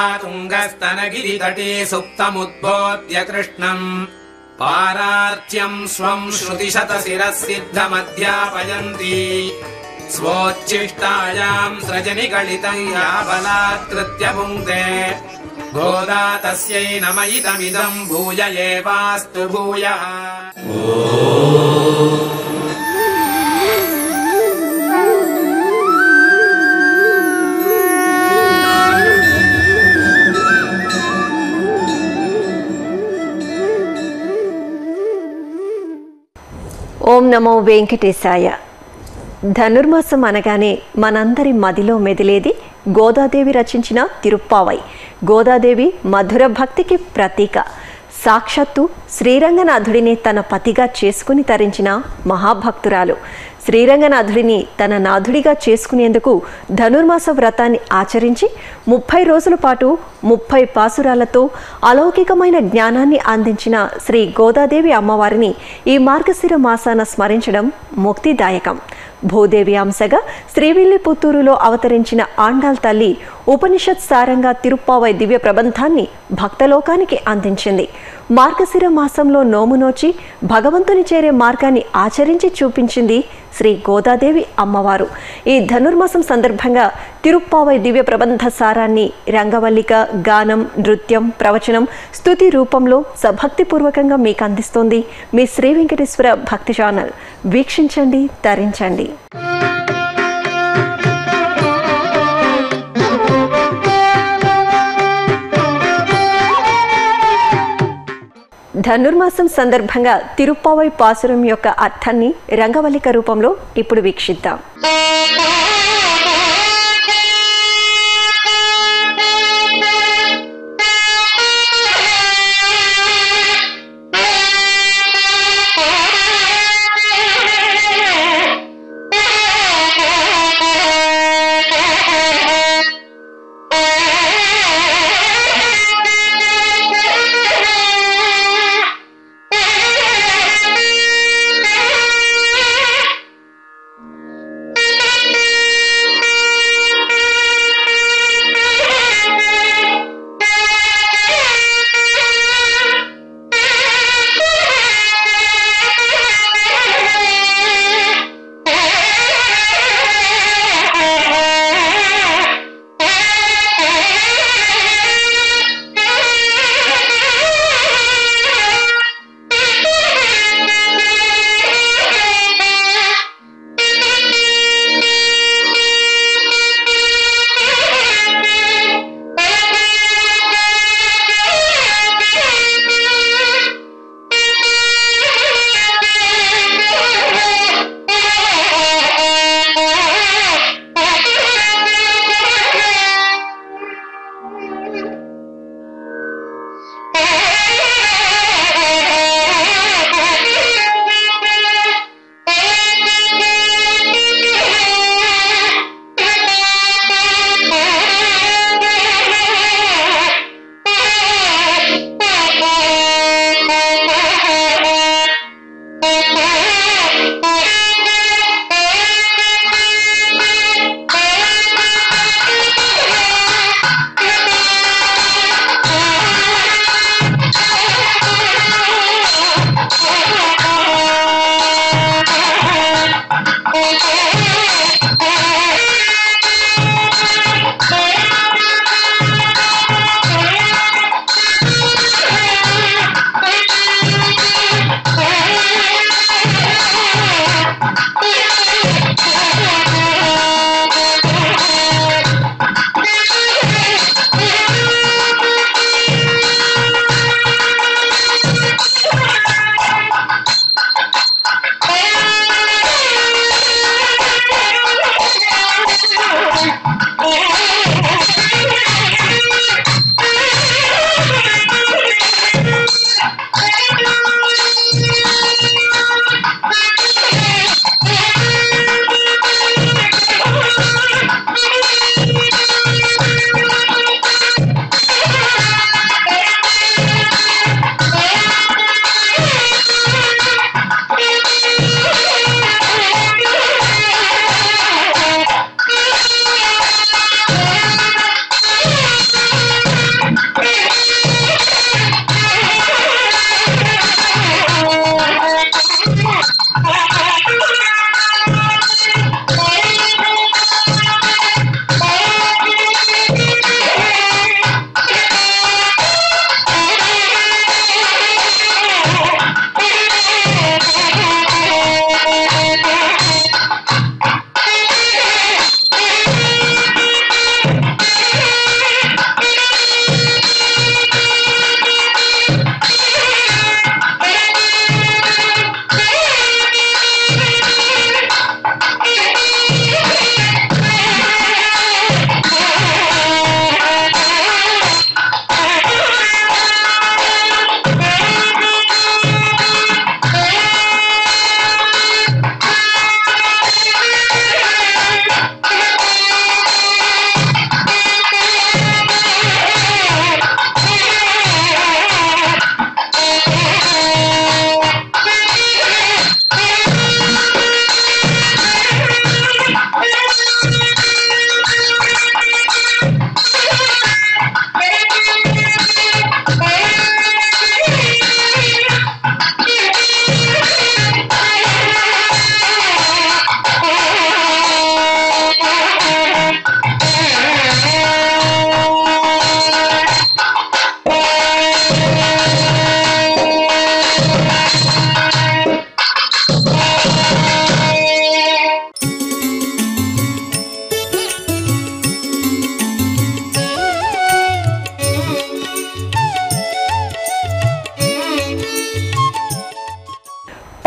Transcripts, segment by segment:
तुङ्गस्तनगिरितटे सुप्तमुद्बोध्य कृष्णम् पारार्च्यम् स्वम् श्रुतिशतशिरः सिद्धमध्यापयन्ती स्वोच्छिष्टायाम् सृजनिगलितम् या बलात्कृत्य पुङ्क्ते गोदा तस्यै नमयितमिदम् भूय एवास्तु भूयः ఓం నమో వెంకటేశాయ ధనుర్మాసం అనగానే మనందరి మదిలో మెదిలేది గోదాదేవి రచించిన తిరుప్పావై గోదాదేవి మధుర భక్తికి ప్రతీక సాక్షాత్తు శ్రీరంగనాథుడిని తన పతిగా చేసుకుని తరించిన మహాభక్తురాలు శ్రీరంగనాథుడిని తన నాథుడిగా చేసుకునేందుకు ధనుర్మాస వ్రతాన్ని ఆచరించి ముప్పై రోజుల పాటు ముప్పై పాసురాలతో అలౌకికమైన జ్ఞానాన్ని అందించిన శ్రీ గోదాదేవి అమ్మవారిని ఈ మార్గశిర మాసాన స్మరించడం ముక్తిదాయకం భూదేవి అంశగా శ్రీవిల్లిపుత్తూరులో అవతరించిన ఆండాల్ తల్లి ఉపనిషత్ సారంగా తిరుప్పావై దివ్య ప్రబంధాన్ని భక్తలోకానికి అందించింది మార్గశిర మాసంలో నోము నోచి భగవంతుని చేరే మార్గాన్ని ఆచరించి చూపించింది శ్రీ గోదాదేవి అమ్మవారు ఈ ధనుర్మాసం సందర్భంగా తిరుప్పావై దివ్య ప్రబంధ సారాన్ని రంగవల్లిక గానం నృత్యం ప్రవచనం స్తుతి రూపంలో సభక్తిపూర్వకంగా మీకు అందిస్తోంది మీ శ్రీ వెంకటేశ్వర భక్తి ఛానల్ వీక్షించండి తరించండి ధనుర్మాసం సందర్భంగా తిరుప్పావై పాసురం యొక్క అర్థాన్ని రంగవల్లిక రూపంలో ఇప్పుడు వీక్షిద్దాం Thank you.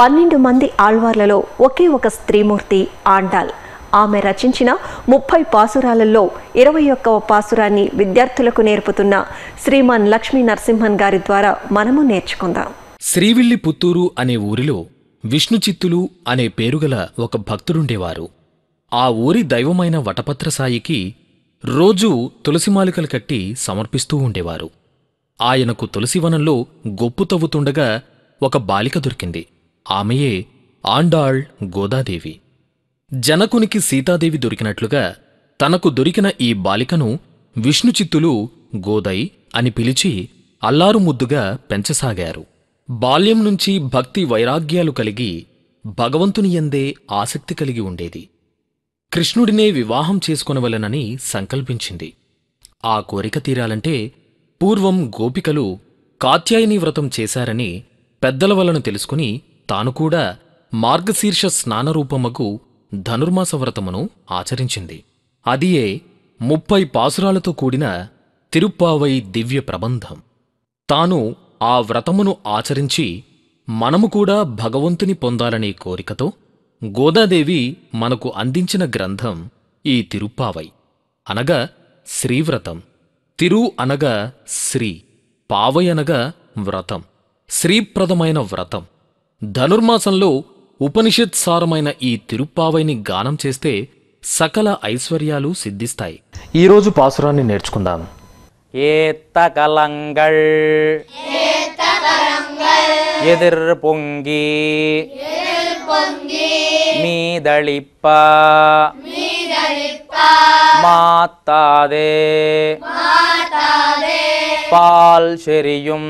పన్నెండు మంది ఆళ్వార్లలో ఒకే ఒక స్త్రీమూర్తి ఆండాల్ ఆమె రచించిన ముప్పై పాసురాలలో ఇరవై ఒక్కవ పాసురాన్ని విద్యార్థులకు నేర్పుతున్న శ్రీమాన్ లక్ష్మీ నరసింహన్ గారి ద్వారా మనము నేర్చుకుందాం శ్రీవిల్లి పుత్తూరు అనే ఊరిలో విష్ణుచిత్తులు అనే పేరుగల ఒక భక్తుడుండేవారు ఆ ఊరి దైవమైన వటపత్రసాయికి రోజూ తులసిమాలికలు కట్టి సమర్పిస్తూ ఉండేవారు ఆయనకు తులసివనంలో గొప్పు తవ్వుతుండగా ఒక బాలిక దొరికింది ఆమెయే ఆండాళ్ గోదాదేవి జనకునికి సీతాదేవి దొరికినట్లుగా తనకు దొరికిన ఈ బాలికను విష్ణుచిత్తులు గోదై అని పిలిచి అల్లారు ముద్దుగా పెంచసాగారు బాల్యం నుంచి భక్తి వైరాగ్యాలు కలిగి భగవంతుని ఎందే ఆసక్తి కలిగి ఉండేది కృష్ణుడినే వివాహం చేసుకొనవలెనని సంకల్పించింది ఆ కోరిక తీరాలంటే పూర్వం గోపికలు కాత్యాయని వ్రతం చేశారని పెద్దల వలన తెలుసుకుని తాను కూడా మార్గశీర్ష స్నానరూపమగు ధనుర్మాస వ్రతమును ఆచరించింది అదియే ముప్పై పాసురాలతో కూడిన తిరుప్పావై దివ్య ప్రబంధం తాను ఆ వ్రతమును ఆచరించి మనము కూడా భగవంతుని పొందాలనే కోరికతో గోదాదేవి మనకు అందించిన గ్రంథం ఈ తిరుప్పావై అనగా శ్రీవ్రతం తిరు అనగా శ్రీ పావై అనగా వ్రతం శ్రీప్రదమైన వ్రతం ధనుర్మాసంలో ఉపనిషత్ సారమైన ఈ తిరుప్పావైని గానం చేస్తే సకల ఐశ్వర్యాలు సిద్ధిస్తాయి ఈరోజు పాసురాన్ని నేర్చుకుందాం ஏத்தகலங்கள் எதிர் பொங்கி மீதளிப்ப மாத்தாதே பால் செரியும்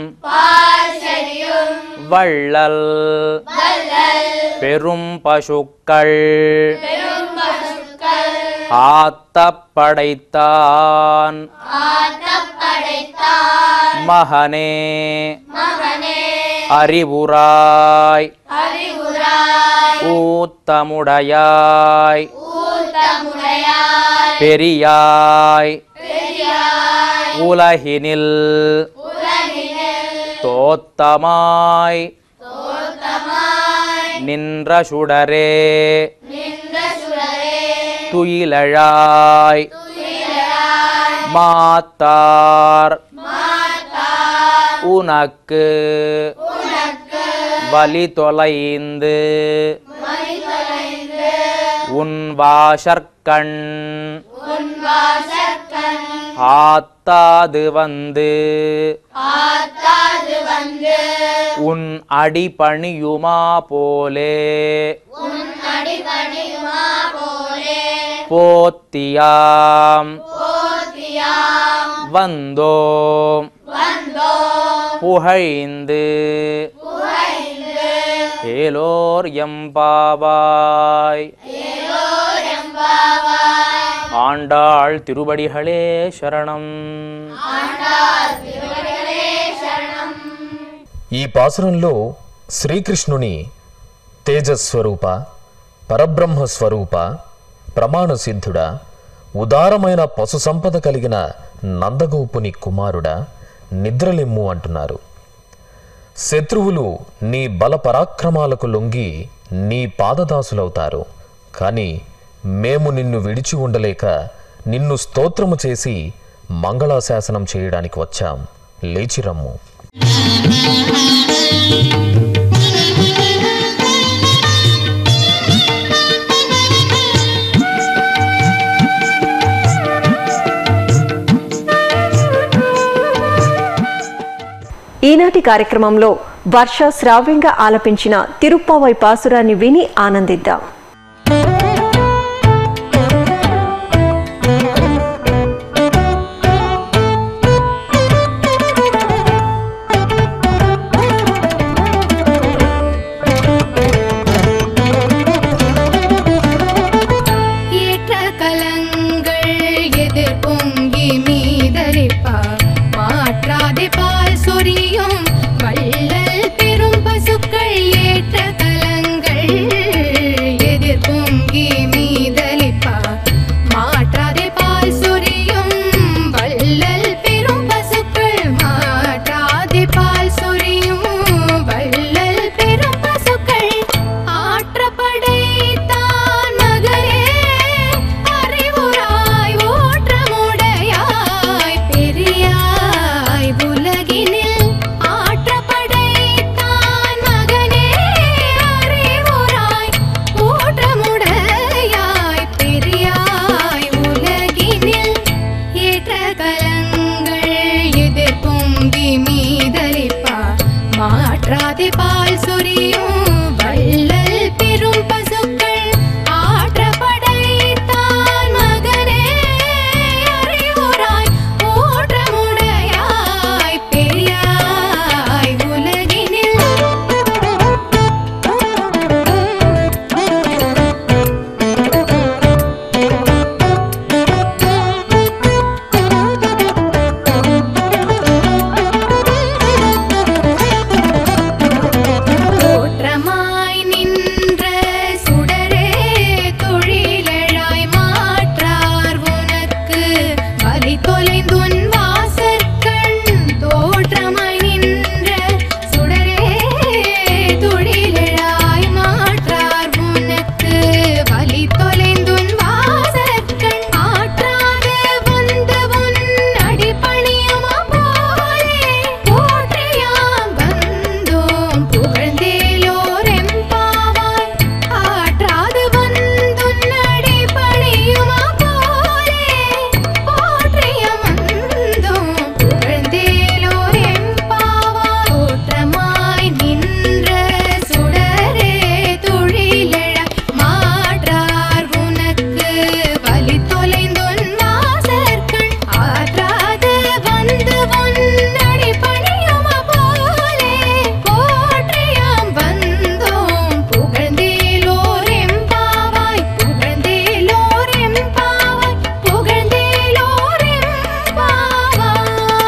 வள்ளல் பெரும் பசுக்கள் ஆத்த படைத்தான் மகனே அறிவுராய் ஊத்தமுடையாய் பெரியாய் உலகினில் தோத்தமாய் நின்ற சுடரே துயிலழாய் மாத்தார் உனக்கு வலி தொலைந்து உன் வாசற்கண் ஆத்தாது வந்து உன் அடி பணியுமா போலே போத்தியாம் வந்தோம் புகைந்து ஏலோர் எம்பாவாய் ஆண்டாள் திருவடிகளே சரணம் ఈ పాసురంలో శ్రీకృష్ణుని తేజస్వరూప పరబ్రహ్మ స్వరూప ప్రమాణ సిద్ధుడా ఉదారమైన పశు సంపద కలిగిన నందగోపుని కుమారుడా నిద్రలిమ్ము అంటున్నారు శత్రువులు నీ బల పరాక్రమాలకు లొంగి నీ పాదదాసులవుతారు కాని మేము నిన్ను విడిచి ఉండలేక నిన్ను స్తోత్రము చేసి మంగళాశాసనం చేయడానికి వచ్చాం లేచిరమ్ము ఈనాటి కార్యక్రమంలో వర్ష శ్రావ్యంగా ఆలపించిన తిరుప్పావై పాసురాన్ని విని ఆనందిద్దాం ஏற்ற கலங்கள் எதிர் பொங்கி மீதரிப்பா மாற்றாதே பால் சொரியும் வள்ளல் பெரும் பசுக்கள் ஏற்ற கலங்கள் எதிர் பொங்கி மீதலிப்பா மாற்றாதே பால் சொரியும் வள்ளல் பெரும் பசுக்கள் மாற்றாதே பால் சொரியும் வள்ளல் பெரும் பசுக்கள் மாற்றாதே பால் சொரியும் வள்ளல் பெரும் பசுக்கள் ஆற்றப்படைத்தான் மகனே அறிவுராய் ஊற்றமுடையாய் பெரியாய் உலகினில் தோற்றமாய் நின்ற சுடரே தொழிலழாய் மாற்றார் உனக்கு வலி தொலைந்துன் வாசற்கண் தோற்றமாய் நின்ற சுடரே தொழிலழாய் மாற்றார் உனக்கு வலி தொலைந்துன் வாசற்கண் ஆற்றாத வந்த உன் அடிபணியுமா போலே போற்றியாம் வந்தோம் புகழ்ந்தேலோர் எம்பாவாய் ஆற்றாது வந்துன் அடிபணியுமா போலே போற்றியம் வந்தோம் புகழ்ந்தேலோர் எம்பாவாய் தோற்றமாய் நின்ற சுடரே தொழிலெழ மாற்றார் உனக்கு வலி தொலைந்தொன் வாசற்கண் ஆற்றாத வந்து உன்னடி பணியுமா போலே போற்றியாம் வந்தோம் புகழ்ந்தேலோர் எம்பாவாய் புகழ்ந்தேலோர் எம்பாவாய் புகழ்ந்தேலோர் எம்பாவாய்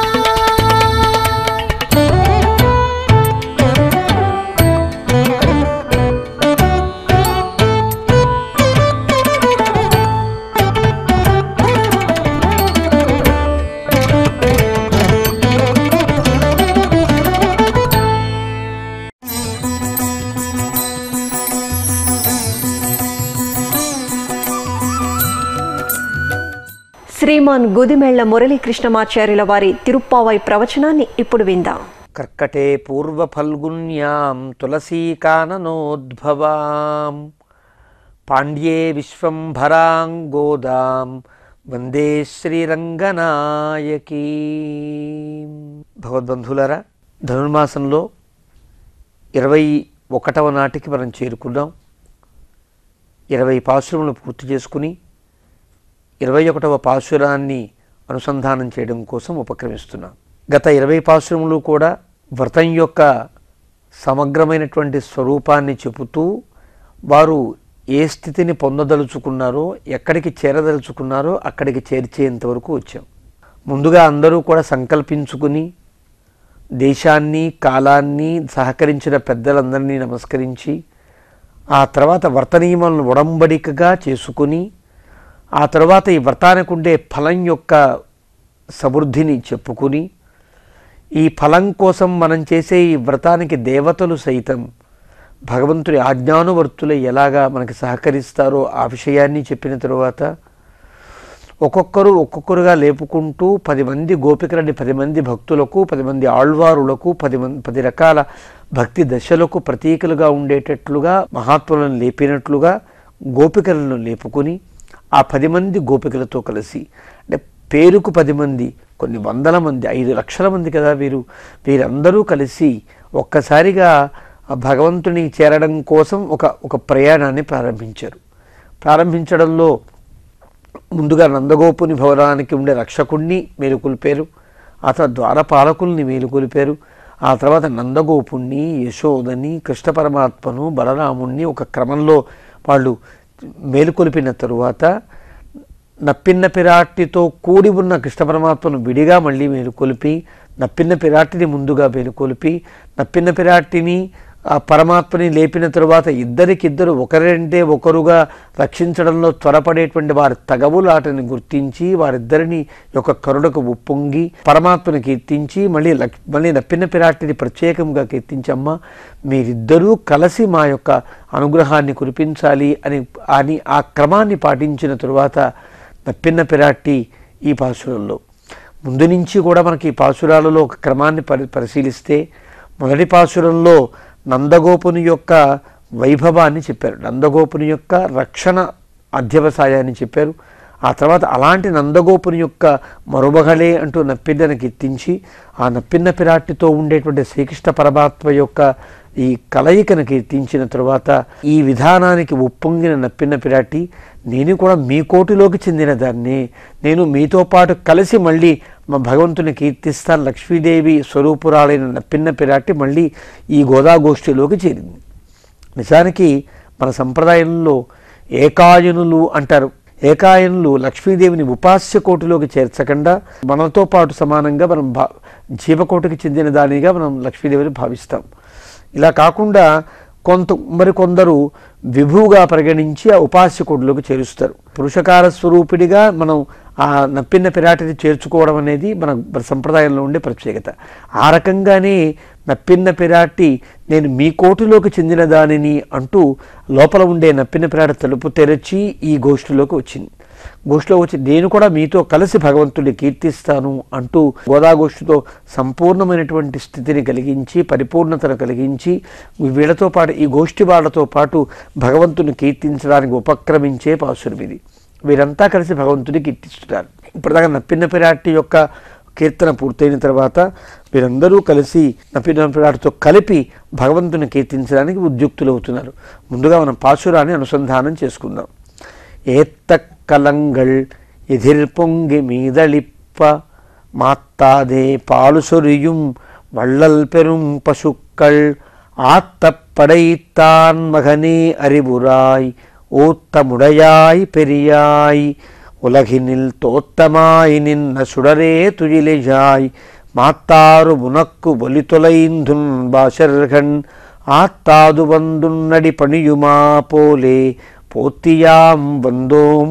శ్రీమాన్ గుదిమెళ్ల మురళీకృష్ణమాచార్యుల వారి తిరుప్పావై ప్రవచనాన్ని ఇప్పుడు విందాం కర్కటే పూర్వఫల్గున్యాం తులసీకాననోద్భవాం పాండ్యే విశ్వంభరాం గోదాం వందే శ్రీరంగనాయకీ భగవద్బంధులరా ధనుర్మాసంలో ఇరవై ఒకటవ నాటికి మనం చేరుకున్నాం ఇరవై పాశురములు పూర్తి చేసుకుని ఇరవై ఒకటవ పాశురాన్ని అనుసంధానం చేయడం కోసం ఉపక్రమిస్తున్నాం గత ఇరవై పాశురములు కూడా వ్రతం యొక్క సమగ్రమైనటువంటి స్వరూపాన్ని చెబుతూ వారు ఏ స్థితిని పొందదలుచుకున్నారో ఎక్కడికి చేరదలుచుకున్నారో అక్కడికి చేర్చేంత వరకు వచ్చాం ముందుగా అందరూ కూడా సంకల్పించుకుని దేశాన్ని కాలాన్ని సహకరించిన పెద్దలందరినీ నమస్కరించి ఆ తర్వాత వ్రత నియమాలను ఉడంబడికగా చేసుకుని ఆ తర్వాత ఈ వ్రతానికి ఉండే ఫలం యొక్క సమృద్ధిని చెప్పుకుని ఈ ఫలం కోసం మనం చేసే ఈ వ్రతానికి దేవతలు సైతం భగవంతుడి ఆజ్ఞానువర్తులు ఎలాగా మనకి సహకరిస్తారో ఆ విషయాన్ని చెప్పిన తరువాత ఒక్కొక్కరు ఒక్కొక్కరుగా లేపుకుంటూ పది మంది గోపికలని పది మంది భక్తులకు పది మంది ఆళ్వారులకు పది మంది పది రకాల భక్తి దశలకు ప్రతీకలుగా ఉండేటట్లుగా మహాత్ములను లేపినట్లుగా గోపికలను లేపుకొని ఆ పది మంది గోపికలతో కలిసి అంటే పేరుకు పది మంది కొన్ని వందల మంది ఐదు లక్షల మంది కదా వీరు వీరందరూ కలిసి ఒక్కసారిగా ఆ భగవంతుని చేరడం కోసం ఒక ఒక ప్రయాణాన్ని ప్రారంభించారు ప్రారంభించడంలో ముందుగా నందగోపుని భవనానికి ఉండే రక్షకుణ్ణి మేలుకొల్పారు ఆ తర్వాత ద్వారపాలకుల్ని మేలుకొల్పారు ఆ తర్వాత నందగోపుణ్ణి యశోదని కృష్ణ పరమాత్మను బలరాముణ్ణి ఒక క్రమంలో వాళ్ళు మేలుకొలిపిన తరువాత నప్పిన్న పిరాటితో కూడి ఉన్న కృష్ణ పరమాత్మను విడిగా మళ్ళీ మేలుకొలిపి నప్పిన్న పిరాటిని ముందుగా మేలుకొలిపి నప్పిన్న పిరాటిని ఆ పరమాత్మని లేపిన తరువాత ఇద్దరికిద్దరు ఒకరంటే ఒకరుగా రక్షించడంలో త్వరపడేటువంటి వారి తగవులాటని గుర్తించి వారిద్దరిని యొక్క కరుణకు ఉప్పొంగి పరమాత్మను కీర్తించి మళ్ళీ లక్- మళ్ళీ నప్పిన పిరాటిని ప్రత్యేకంగా కీర్తించి అమ్మ మీరిద్దరూ కలిసి మా యొక్క అనుగ్రహాన్ని కురిపించాలి అని అని ఆ క్రమాన్ని పాటించిన తరువాత నప్పిన్న పిరాటి ఈ పాసురంలో ముందు నుంచి కూడా మనకి ఈ పాసురాలలో ఒక క్రమాన్ని పరి పరిశీలిస్తే మొదటి పాసురంలో నందగోపుని యొక్క వైభవాన్ని చెప్పారు నందగోపుని యొక్క రక్షణ అధ్యవసాయాన్ని చెప్పారు ఆ తర్వాత అలాంటి నందగోపుని యొక్క మరుమగలే అంటూ నప్పిన్నను కీర్తించి ఆ నప్పిన్న పిరాటితో ఉండేటువంటి శ్రీకృష్ణ పరమాత్మ యొక్క ఈ కలయికను కీర్తించిన తరువాత ఈ విధానానికి ఉప్పొంగిన నప్పిన పిరాటి నేను కూడా మీ కోటిలోకి చెందిన దాన్ని నేను మీతో పాటు కలిసి మళ్ళీ మా భగవంతుని కీర్తిస్తాను లక్ష్మీదేవి స్వరూపురాలైన నప్పిన్న పిరాటి మళ్ళీ ఈ గోదాగోష్ఠిలోకి చేరింది నిజానికి మన సంప్రదాయంలో ఏకాయనులు అంటారు ఏకాయనులు లక్ష్మీదేవిని ఉపాస్య కోటిలోకి చేర్చకుండా మనతో పాటు సమానంగా మనం భా జీవకోటికి చెందిన దానిగా మనం లక్ష్మీదేవిని భావిస్తాం ఇలా కాకుండా కొంత మరి కొందరు విభువుగా పరిగణించి ఆ ఉపాస్య కోటిలోకి చేరుస్తారు పురుషకార స్వరూపిడిగా మనం ఆ నప్పిన్న పిరాటిని చేర్చుకోవడం అనేది మన మన సంప్రదాయంలో ఉండే ప్రత్యేకత ఆ రకంగానే నప్పిన్న పిరాటి నేను మీ కోటిలోకి చెందిన దానిని అంటూ లోపల ఉండే నప్పిన పిరాటి తలుపు తెరచి ఈ గోష్ఠిలోకి వచ్చింది గోష్ఠిలో వచ్చి నేను కూడా మీతో కలిసి భగవంతుడిని కీర్తిస్తాను అంటూ గోదాగోష్ఠితో సంపూర్ణమైనటువంటి స్థితిని కలిగించి పరిపూర్ణతను కలిగించి వీళ్ళతో పాటు ఈ గోష్ఠి వాళ్ళతో పాటు భగవంతుని కీర్తించడానికి ఉపక్రమించే పాసురం ఇది వీరంతా కలిసి భగవంతుని కీర్తిస్తున్నారు ఇప్పటిదాకా నప్పిన పిరాటి యొక్క కీర్తన పూర్తయిన తర్వాత వీరందరూ కలిసి నప్పిన పిరాటితో కలిపి భగవంతుని కీర్తించడానికి ఉద్యుక్తులవుతున్నారు ముందుగా మనం పాసురాన్ని అనుసంధానం చేసుకుందాం ஏத்தக்கலங்கள் எதிர் பொங்கி மீதளிப்ப மாத்தாதே பாலு சொரியும் வள்ளல் பெரும் பசுக்கள் ஆத்தப்படைத்தான் மகனே அறிவுராய் ஓத்தமுடையாய் பெரியாய் உலகினில் தோத்தமாய் நின்ன சுடரே துயிலிஜாய் மாத்தாறு முனக்கு ஒலி தொலைந்துன் பாஷர்கள் ஆத்தாது வந்துன்னடி பணியுமா போலே போத்தியாம் வந்தோம்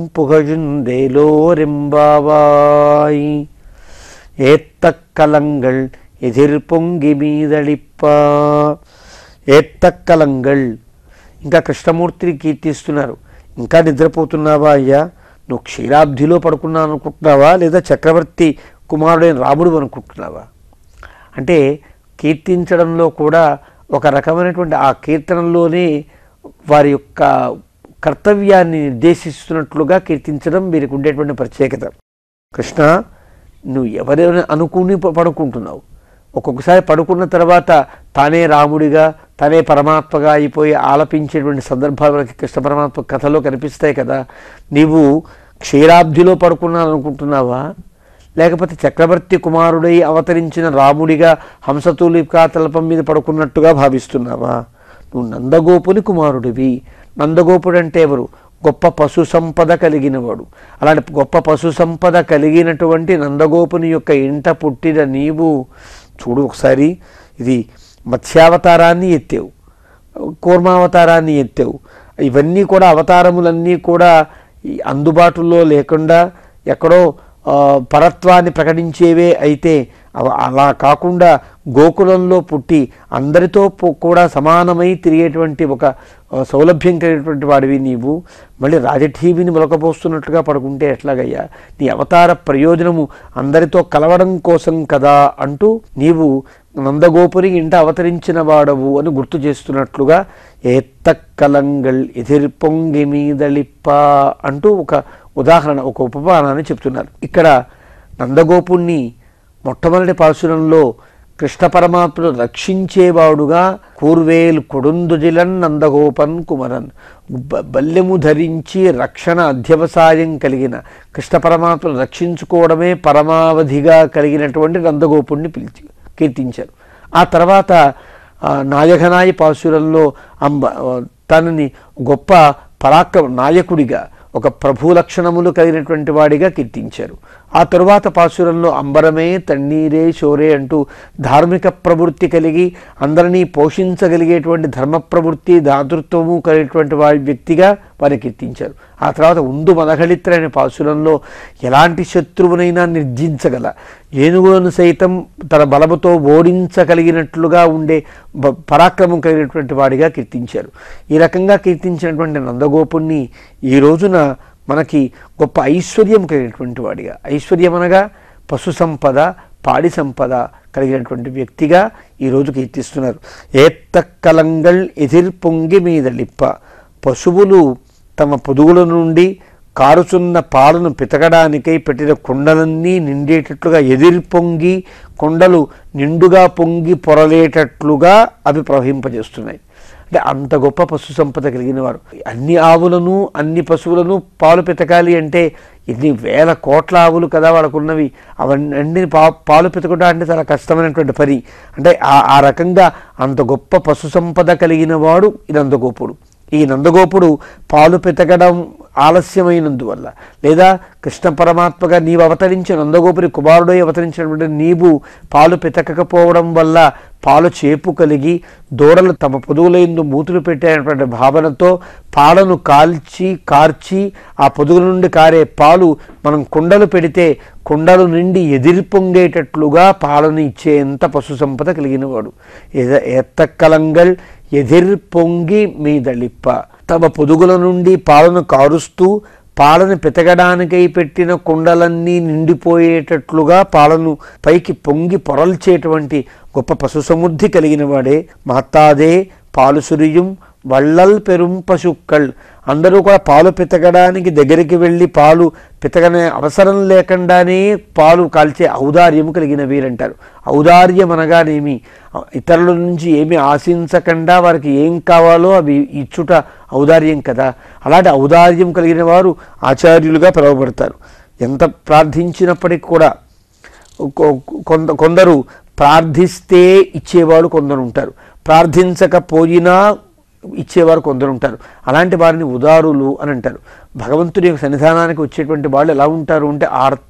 புகழுந்தேலோரெம்பாவாய் ஏத்தக்கலங்கள் எதிர் பொங்கி மீதளிப்பా ఏత్తక్కలంగల్ ఇంకా కృష్ణమూర్తిని కీర్తిస్తున్నారు ఇంకా నిద్రపోతున్నావా అయ్యా నువ్వు క్షీరాబ్ధిలో పడుకున్నాను అనుకుంటున్నావా లేదా చక్రవర్తి కుమారుడైన రాముడు అనుకుంటున్నావా అంటే కీర్తించడంలో కూడా ఒక రకమైనటువంటి ఆ కీర్తనలోనే వారి యొక్క కర్తవ్యాన్ని నిర్దేశిస్తున్నట్లుగా కీర్తించడం వీరికి ఉండేటువంటి ప్రత్యేకత కృష్ణ నువ్వు ఎవరైనా అనుకుని ప- పడుకుంటున్నావు ఒక్కొక్కసారి పడుకున్న తర్వాత తానే రాముడిగా తానే పరమాత్మగా అయిపోయి ఆలపించేటువంటి సందర్భాలు మనకి కృష్ణ పరమాత్మ కథలో కనిపిస్తాయి కదా నీవు క్షీరాబ్ధిలో పడుకున్నాను అనుకుంటున్నావా లేకపోతే చక్రవర్తి కుమారుడై అవతరించిన రాముడిగా హంసతూలికా తలపం మీద పడుకున్నట్టుగా భావిస్తున్నావా నువ్వు నందగోపుని కుమారుడివి నందగోపుడు అంటే ఎవరు గొప్ప పశు సంపద కలిగినవాడు అలాంటి గొప్ప పశు సంపద కలిగినటువంటి నందగోపుని యొక్క ఇంట పుట్టిన నీవు చూడు ఒకసారి ఇది మత్స్యావతారాన్ని ఎత్తావు కూర్మావతారాన్ని ఎత్తావు ఇవన్నీ కూడా అవతారములన్నీ కూడా ఈ అందుబాటులో లేకుండా ఎక్కడో ఆ, పరత్వాన్ని ప్రకటించేవే అయితే అవ- అలా కాకుండా గోకులంలో పుట్టి అందరితో పు- కూడా సమానమై తిరిగేటువంటి ఒక ఆ, సౌలభ్యం కలిగినటువంటి వాడివి నీవు మళ్ళీ రాజఠీవిని మొలకపోస్తున్నట్లుగా పడుకుంటే ఎట్లాగయ్యా నీ అవతార ప్రయోజనము అందరితో కలవడం కోసం కదా అంటూ నీవు నందగోపురి ఇంట అవతరించిన వాడవు అని గుర్తు చేస్తున్నట్లుగా ఏత్తక్కలంగల్ ఎదిర్పొంగి మీదళిప్ప అంటూ ఒక ఉదాహరణ ఒక ఉపమానాన్ని చెప్తున్నారు ఇక్కడ నందగోపుణ్ణి మొట్టమొదటి పాసురంలో కృష్ణ పరమాత్మను రక్షించేవాడుగా కూర్వేల్ కొడుందుజిలన్ నందగోపన్ కుమరన్ బ- బల్లెము ధరించి రక్షణ అధ్యవసాయం కలిగిన కృష్ణ పరమాత్మను రక్షించుకోవడమే పరమావధిగా కలిగినటువంటి నందగోపుణ్ణి పిలిచి కీర్తించారు ఆ తర్వాత ఆ, నాయకనాయ పాసురంలో అంబ ఆ, తనని గొప్ప పరాక్రమ నాయకుడిగా ఒక ప్రభు లక్షణములు కలిగినటువంటి వాడిగా కీర్తించారు ఆ తరువాత పాసురంలో అంబరమే తన్నీరే శోరే అంటూ ధార్మిక ప్రవృత్తి కలిగి అందరినీ పోషించగలిగేటువంటి ధర్మ ప్రవృత్తి దాతృత్వము కలిగినటువంటి వాడి వ్యక్తిగా వారిని కీర్తించారు ఆ తర్వాత ఉందు మనగళిత్ర అనే పాసురంలో ఎలాంటి శత్రువునైనా నిర్జించగల ఏనుగులను సైతం తన బలముతో ఓడించగలిగినట్లుగా ఉండే బ- పరాక్రమం కలిగినటువంటి వాడిగా కీర్తించారు ఈ రకంగా కీర్తించినటువంటి నందగోపుణ్ణి ఈ రోజున మనకి గొప్ప ఐశ్వర్యం కలిగినటువంటి వాడిగా ఐశ్వర్యం అనగా పశు సంపద పాడి సంపద కలిగినటువంటి వ్యక్తిగా ఈరోజు కీర్తిస్తున్నారు ఏత్తక్కలంగల్ ఎదిర్ పొంగి మీద లిప్ప పశువులు తమ పొదుగుల నుండి కారుచున్న పాలను పితకడానికై పెట్టిన కుండలన్నీ నిండేటట్లుగా ఎదిరి పొంగి కొండలు నిండుగా పొంగి పొరలేటట్లుగా అవి ప్రవహింపజేస్తున్నాయి అంటే అంత గొప్ప పశు సంపద కలిగిన వారు అన్ని ఆవులను అన్ని పశువులను పాలు పితకాలి అంటే ఇన్ని వేల కోట్ల ఆవులు కదా వాళ్ళకున్నవి అవన్నీ పా పాలు పితకడం అంటే చాలా కష్టమైనటువంటి పని అంటే ఆ ఆ రకంగా అంత గొప్ప పశు సంపద కలిగిన వాడు ఈ నందగోపుడు ఈ నందగోపుడు పాలు పితకడం ఆలస్యమైనందువల్ల లేదా కృష్ణ పరమాత్మగా నీవు అవతరించి నందగోపురి కుమారుడై అవతరించినటువంటి నీవు పాలు పితకకపోవడం వల్ల పాలు చేపు కలిగి దూడలు తమ పొదుగులందు మూతులు పెట్టేటువంటి భావనతో పాలను కాల్చి కార్చి ఆ పొదుగుల నుండి కారే పాలు మనం కుండలు పెడితే కుండలు నిండి ఎదిరి పొంగేటట్లుగా పాలను ఇచ్చేంత పశు సంపద కలిగిన వాడు ఎద- ఎత్తక్కలంగల్ ఎదిర్ పొంగి మీదలిప్ప తమ పొదుగుల నుండి పాలను కారుస్తూ పాలను పితకడానికై పెట్టిన కుండలన్నీ నిండిపోయేటట్లుగా పాలను పైకి పొంగి పొరల్చేటువంటి గొప్ప పశు సమృద్ధి కలిగిన వాడే మహత్తాదే పాలు సురియం వళ్ళల్ పెరుం పశుక్కల్ అందరూ కూడా పాలు పితకడానికి దగ్గరికి వెళ్ళి పాలు పితకనే అవసరం లేకుండానే పాలు కాల్చే ఔదార్యము కలిగిన వీరంటారు ఔదార్యం అనగానేమి ఇతరుల నుంచి ఏమి ఆశించకుండా వారికి ఏం కావాలో అవి ఇచ్చుట ఔదార్యం కదా అలాంటి ఔదార్యం కలిగిన వారు ఆచార్యులుగా పిలువబడతారు ఎంత ప్రార్థించినప్పటికీ కూడా కొ- కొంద కొందరు ప్రార్థిస్తే ఇచ్చేవాళ్ళు కొందరు ఉంటారు ప్రార్థించకపోయినా ఇచ్చేవారు కొందరు ఉంటారు అలాంటి వారిని ఉదారులు అని అంటారు భగవంతుడి యొక్క సన్నిధానానికి వచ్చేటువంటి వాళ్ళు ఎలా ఉంటారు అంటే ఆర్త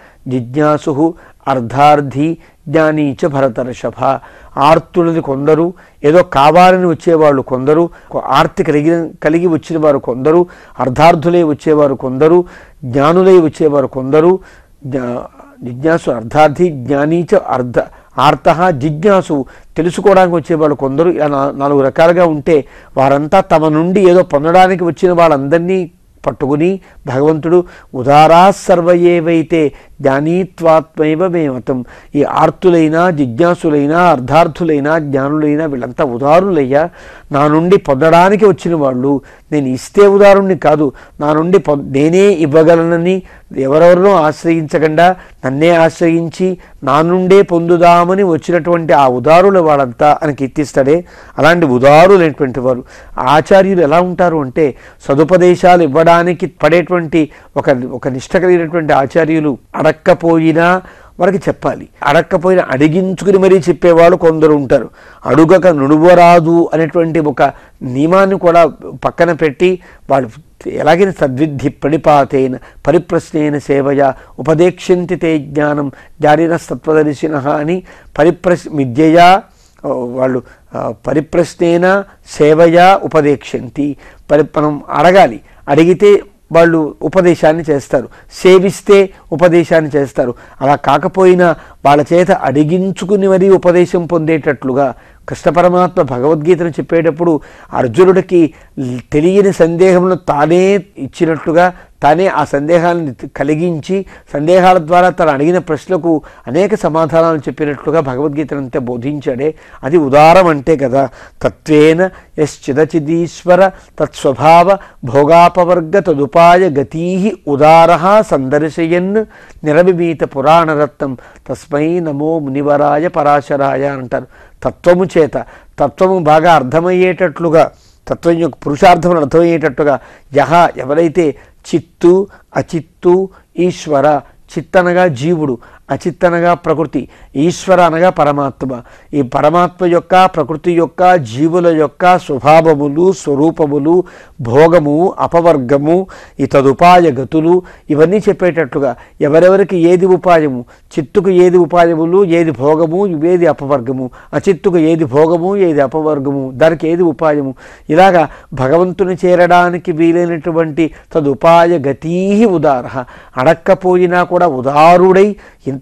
జిజ్ఞాసు అర్ధార్థి జ్ఞానీచ భరతర్షభ ఆర్తులది కొందరు ఏదో కావాలని వచ్చేవాళ్ళు కొందరు ఆర్తి కలిగి కలిగి వచ్చిన వారు కొందరు అర్ధార్థులై వచ్చేవారు కొందరు జ్ఞానులై వచ్చేవారు కొందరు జ్ఞా- జిజ్ఞాసు అర్ధార్థి జ్ఞానీచ అర్ధ ఆర్త జిజ్ఞాసు తెలుసుకోవడానికి వచ్చేవాళ్ళు కొందరు ఇలా నా- నాలుగు రకాలుగా ఉంటే వారంతా తమ నుండి ఏదో పొందడానికి వచ్చిన వాళ్ళందరినీ పట్టుకుని భగవంతుడు ఉదారా సర్వ ఏవైతే జ్ఞానీత్వాత్మైవ మే మతం ఈ ఆర్తులైనా జిజ్ఞాసులైనా అర్ధార్థులైనా జ్ఞానులైనా వీళ్ళంతా ఉదారులయ్యా నా నుండి పొందడానికి వచ్చిన వాళ్ళు నేను ఇస్తే ఉదారుణ్ణి కాదు నా నుండి పొ నేనే ఇవ్వగలనని ఎవరెవరినో ఆశ్రయించకుండా నన్నే ఆశ్రయించి నా నుండే పొందుదామని వచ్చినటువంటి ఆ ఉదారుల వాళ్ళంతా అని కీర్తిస్తాడే అలాంటి ఉదారులైనటువంటి వారు ఆచార్యులు ఎలా ఉంటారు అంటే సదుపదేశాలు ఇవ్వడానికి పడేటువంటి ఒక ఒక నిష్ట కలిగినటువంటి ఆచార్యులు అడక్కపోయినా వారికి చెప్పాలి అడక్కపోయినా అడిగించుకుని మరీ చెప్పేవాళ్ళు కొందరు ఉంటారు అడుగక నుడువరాదు అనేటువంటి ఒక నియమాన్ని కూడా పక్కన పెట్టి వాళ్ళు ఎలాగైనా సద్విద్ధి ప్రణిపాతేన పరిప్రశ్నేన సేవయ ఉపదేక్షంతి తే జ్ఞానం జారిన సత్వదర్శిన అని పరిప్రశ్ విద్యయా వాళ్ళు ఆ, పరిప్రశ్నేన సేవయా ఉపదేక్షంతి పరి మనం అడగాలి అడిగితే వాళ్ళు ఉపదేశాన్ని చేస్తారు సేవిస్తే ఉపదేశాన్ని చేస్తారు అలా కాకపోయినా వాళ్ళ చేత అడిగించుకుని మరీ ఉపదేశం పొందేటట్లుగా కృష్ణ పరమాత్మ భగవద్గీతను చెప్పేటప్పుడు అర్జునుడికి తెలియని సందేహమును తానే ఇచ్చినట్లుగా తానే ఆ సందేహాలను కలిగించి సందేహాల ద్వారా తను అడిగిన ప్రశ్నలకు అనేక సమాధానాలు చెప్పినట్లుగా భగవద్గీతనంతా బోధించాడే అది ఉదారం అంటే కదా తత్వేన యశ్చిదచిదీశ్వర తత్స్వభావ భోగాపవర్గ తదుపాయ గతీ ఉదార సందర్శయన్ నిరవిమీత పురాణరత్నం తస్మై నమో మునివరాయ పరాశరాయ అంటారు తత్వము చేత తత్వము బాగా అర్థమయ్యేటట్లుగా తత్వం యొక్క పురుషార్థములు అర్థమయ్యేటట్టుగా యహ ఎవరైతే చిత్తు అచిత్తు ఈశ్వర చిత్తనగా జీవుడు అచిత్తనగా ప్రకృతి ఈశ్వర అనగా పరమాత్మ ఈ పరమాత్మ యొక్క ప్రకృతి యొక్క జీవుల యొక్క స్వభావములు స్వరూపములు భోగము అపవర్గము ఈ తదుపాయ గతులు ఇవన్నీ చెప్పేటట్లుగా ఎవరెవరికి ఏది ఉపాయము చిత్తుకు ఏది ఉపాయములు ఏది భోగము ఏది అపవర్గము అచిత్తుకు ఏది భోగము ఏది అపవర్గము దానికి ఏది ఉపాయము ఇలాగా భగవంతుని చేరడానికి వీలైనటువంటి తదుపాయ గతీ ఉదార అడక్కపోయినా కూడా ఉదారుడై ఇంత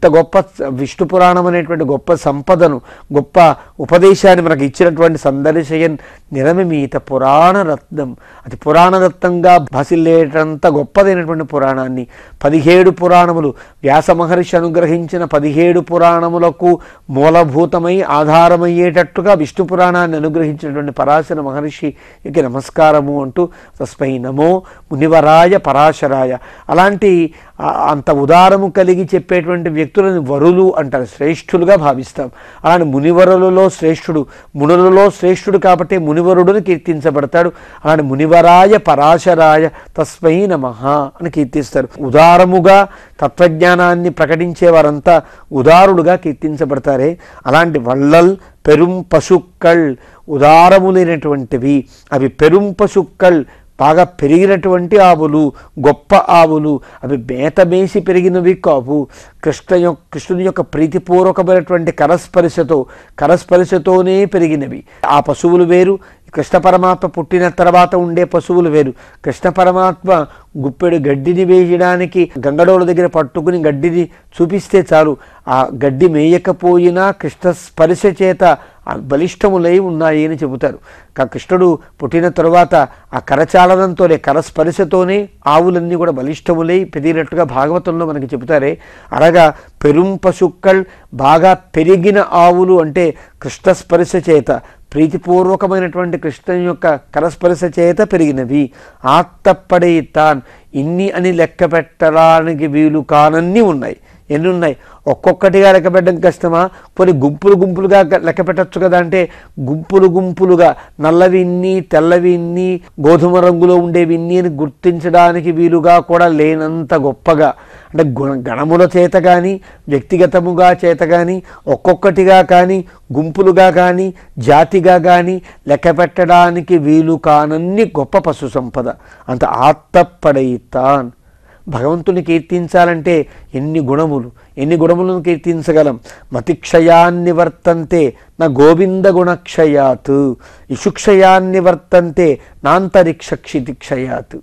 ఇంత గొప్ప విష్ణు పురాణం అనేటువంటి గొప్ప సంపదను గొప్ప ఉపదేశాన్ని మనకు ఇచ్చినటువంటి సందర్శయన్ నిరమిమీత పురాణ రత్నం అది పురాణ రత్నంగా భాసిల్లేటంత గొప్పదైనటువంటి పురాణాన్ని పదిహేడు పురాణములు వ్యాస మహర్షి అనుగ్రహించిన పదిహేడు పురాణములకు మూలభూతమై ఆధారమయ్యేటట్టుగా విష్ణు పురాణాన్ని అనుగ్రహించినటువంటి పరాశర మహర్షికి నమస్కారము అంటూ తస్మై నమో మునివరాయ పరాశరాయ అలాంటి ఆ- అంత ఉదారము కలిగి చెప్పేటువంటి వ్యక్తులను వరులు అంటారు శ్రేష్ఠులుగా భావిస్తాం అలాంటి మునివరులలో శ్రేష్ఠుడు మునులలో శ్రేష్ఠుడు కాబట్టి మునివరుడుని కీర్తించబడతాడు అలాంటి మునివరాయ పరాశరాయ తస్మై నమః అని కీర్తిస్తారు ఉదారముగా తత్వజ్ఞానాన్ని ప్రకటించే వారంతా ఉదారులుగా కీర్తించబడతారే అలాంటి వள்ளల్ పెరుం పశుక్కల్ ఉదారములైనటువంటివి అవి పెరుం పశుక్కల్ బాగా పెరిగినటువంటి ఆవులు గొప్ప ఆవులు అవి మేత మేసి పెరిగినవి కావు కృష్ణ యొక్క కృష్ణుని యొక్క ప్రీతిపూర్వకమైనటువంటి కరస్పర్శతో కరస్పర్శతోనే పెరిగినవి ఆ పశువులు వేరు కృష్ణ పరమాత్మ పుట్టిన తర్వాత ఉండే పశువులు వేరు కృష్ణ పరమాత్మ గుప్పెడు గడ్డిని వేయడానికి గంగడోల దగ్గర పట్టుకుని గడ్డిని చూపిస్తే చాలు ఆ గడ్డి మేయకపోయినా కృష్ణ స్పర్శ చేత ఆ బలిష్టములై ఉన్నాయి అని చెబుతారు కా కృష్ణుడు పుట్టిన తరువాత ఆ కరచాలనంతోనే కరస్పర్శతోనే ఆవులన్నీ కూడా బలిష్టములై పెరిగినట్టుగా భాగవతంలో మనకి చెబుతారే అనగా పెరుం పశుక్కల్ బాగా పెరిగిన ఆవులు అంటే కృష్ణ స్పర్శ చేత ప్రీతిపూర్వకమైనటువంటి కృష్ణ యొక్క కరస్పర్శ చేత పెరిగినవి ఆత్తప్పడే తాన్ ఇన్ని అని లెక్క పెట్టడానికి వీలు కానన్ని ఉన్నాయి ఎన్ని ఉన్నాయి ఒక్కొక్కటిగా లెక్క పెట్టడం కష్టమా కొన్ని గుంపులు గుంపులుగా గ- లెక్క పెట్టచ్చు కదా అంటే గుంపులు గుంపులుగా నల్లవి ఇన్ని తెల్లవి ఇన్ని గోధుమ రంగులో ఉండేవి ఇన్ని అని గుర్తించడానికి వీలుగా కూడా లేనంత గొప్పగా అంటే గుణ గణముల చేత కానీ వ్యక్తిగతముగా చేత కానీ ఒక్కొక్కటిగా కానీ గుంపులుగా కానీ జాతిగా కానీ లెక్క పెట్టడానికి వీలు కానన్ని గొప్ప పశు సంపద అంత ఆత్తప్పడైతాన్ భగవంతుని కీర్తించాలంటే ఎన్ని గుణములు ఎన్ని గుణములను కీర్తించగలం మతిక్షయాన్ని వర్తంతే నా గోవింద గుణక్షయాత్ ఇషుక్షయాన్ని వర్తంతే నాంతరిక్ష క్షితిక్షయాత్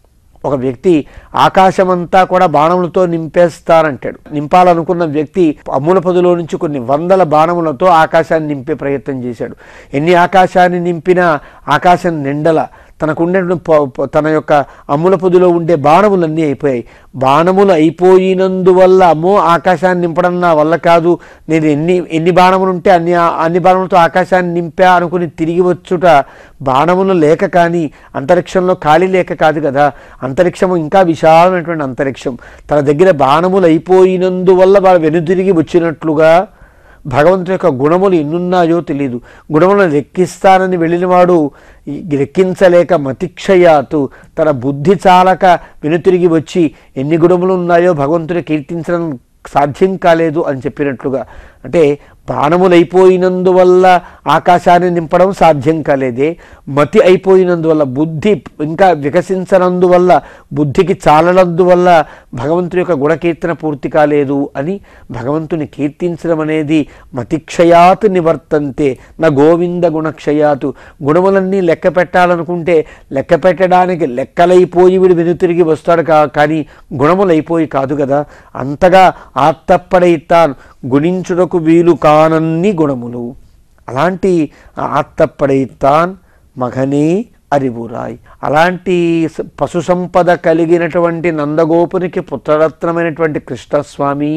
ఒక వ్యక్తి ఆకాశమంతా కూడా బాణములతో నింపేస్తానంటాడు నింపాలనుకున్న వ్యక్తి అమ్ముల పదులో నుంచి కొన్ని వందల బాణములతో ఆకాశాన్ని నింపే ప్రయత్నం చేశాడు ఎన్ని ఆకాశాన్ని నింపినా ఆకాశం నిండల తనకుండే తన యొక్క అమ్ముల పొదిలో ఉండే బాణములన్నీ అయిపోయాయి బాణములు అయిపోయినందువల్ల అమ్మో ఆకాశాన్ని నింపడం నా వల్ల కాదు నేను ఎన్ని ఎన్ని బాణములు ఉంటే అన్ని అన్ని బాణములతో ఆకాశాన్ని నింపా అనుకుని తిరిగి వచ్చుట బాణములు లేక కానీ అంతరిక్షంలో ఖాళీ లేక కాదు కదా అంతరిక్షము ఇంకా విశాలమైనటువంటి అంతరిక్షం తన దగ్గర బాణములు అయిపోయినందువల్ల వాడు వెనుదిరిగి వచ్చినట్లుగా భగవంతుని యొక్క గుణములు ఎన్నున్నాయో తెలియదు గుణములను లెక్కిస్తానని వెళ్ళినవాడు ఈ లెక్కించలేక మతిక్షయాతు తన బుద్ధి చాలక వెనుతిరిగి వచ్చి ఎన్ని గుణములు ఉన్నాయో భగవంతుని కీర్తించడం సాధ్యం కాలేదు అని చెప్పినట్లుగా అంటే బాణములు అయిపోయినందువల్ల ఆకాశాన్ని నింపడం సాధ్యం కాలేదే మతి అయిపోయినందువల్ల బుద్ధి ఇంకా వికసించనందువల్ల బుద్ధికి చాలనందువల్ల భగవంతుని యొక్క గుణకీర్తన పూర్తి కాలేదు అని భగవంతుని కీర్తించడం అనేది మతిక్షయాత్ నివర్తంతే నా గోవింద గుణక్షయాతు గుణములన్నీ లెక్క పెట్టాలనుకుంటే లెక్క పెట్టడానికి లెక్కలైపోయి వీడు వెనుతిరిగి వస్తాడు కా కానీ గుణములైపోయి కాదు కదా అంతగా ఆత్తప్పడైతాన్ గుణించుటకు వీలు కానన్ని గుణములు అలాంటి ఆత్తప్పడైతాన్ మగనే అరివురాయ్ అలాంటి స- పశు సంపద కలిగినటువంటి నందగోపునికి పుత్రరత్నమైనటువంటి కృష్ణస్వామి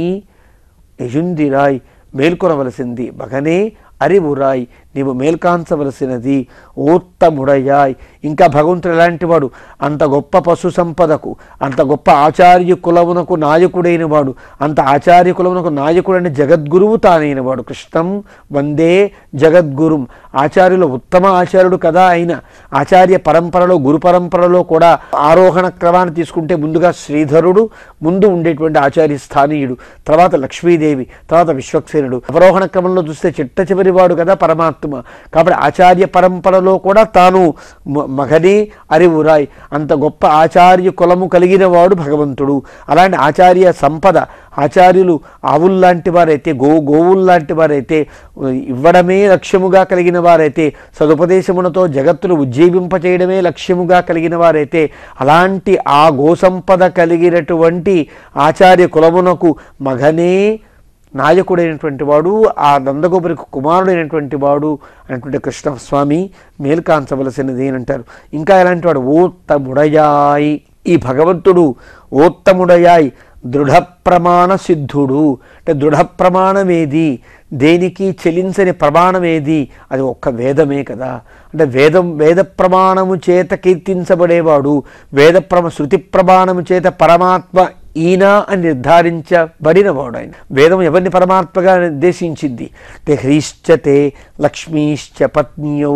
యజుందిరాయ్ మేల్కొనవలసింది మగనే అరివురాయ్ నీవు మేల్కాంచవలసినది ఓత్తముడయాయ్ ఇంకా భగవంతుడు ఎలాంటి వాడు అంత గొప్ప పశు సంపదకు అంత గొప్ప ఆచార్య కులమునకు నాయకుడైన వాడు అంత ఆచార్య కులమునకు నాయకుడైన జగద్గురువు తానైన వాడు కృష్ణం వందే జగద్గురుం ఆచార్యులు ఉత్తమ ఆచార్యుడు కదా ఆయన ఆచార్య పరంపరలో గురు పరంపరలో కూడా ఆరోహణ క్రమాన్ని తీసుకుంటే ముందుగా శ్రీధరుడు ముందు ఉండేటువంటి ఆచార్య స్థానీయుడు తర్వాత లక్ష్మీదేవి తర్వాత విశ్వక్సేనుడు అవరోహణ క్రమంలో చూస్తే చిట్ట చివరి వాడు కదా పరమాత్మ కాబట్టి ఆచార్య పరంపరలో కూడా తాను మ- మగనే అరివురాయ్ అంత గొప్ప ఆచార్య కులము కలిగిన వాడు భగవంతుడు అలాంటి ఆచార్య సంపద ఆచార్యులు ఆవుల్లాంటి వారైతే గో గోవుల్లాంటి వారైతే ఇవ్వడమే లక్ష్యముగా కలిగిన వారైతే సదుపదేశములతో జగత్తును ఉజ్జీవింపచేయడమే లక్ష్యముగా కలిగిన వారైతే అలాంటి ఆ గోసంపద కలిగినటువంటి ఆచార్య కులమునకు మగనే నాయకుడైనటువంటి వాడు ఆ నందగోపురికి కుమారుడైనటువంటి వాడు అనేటువంటి కృష్ణస్వామి మేల్కాంచవలసినది అని అంటారు ఇంకా ఎలాంటి వాడు ఓత్తముడయాయ్ ఈ భగవంతుడు ఓత్తముడయాయ్ దృఢ ప్రమాణ సిద్ధుడు అంటే దృఢ ప్రమాణం ఏది దేనికి చెలించని ప్రమాణం ఏది అది ఒక్క వేదమే కదా అంటే వేదం వేద ప్రమాణము చేత కీర్తించబడేవాడు వేద ప్రమ శృతి ప్రమాణము చేత పరమాత్మ ఈయన అని నిర్ధారించబడినవాడు ఆయన వేదం ఎవరిని పరమాత్మగా నిర్దేశించింది అంటే హ్రీశ్చతే లక్ష్మీశ్చ పత్న్యౌ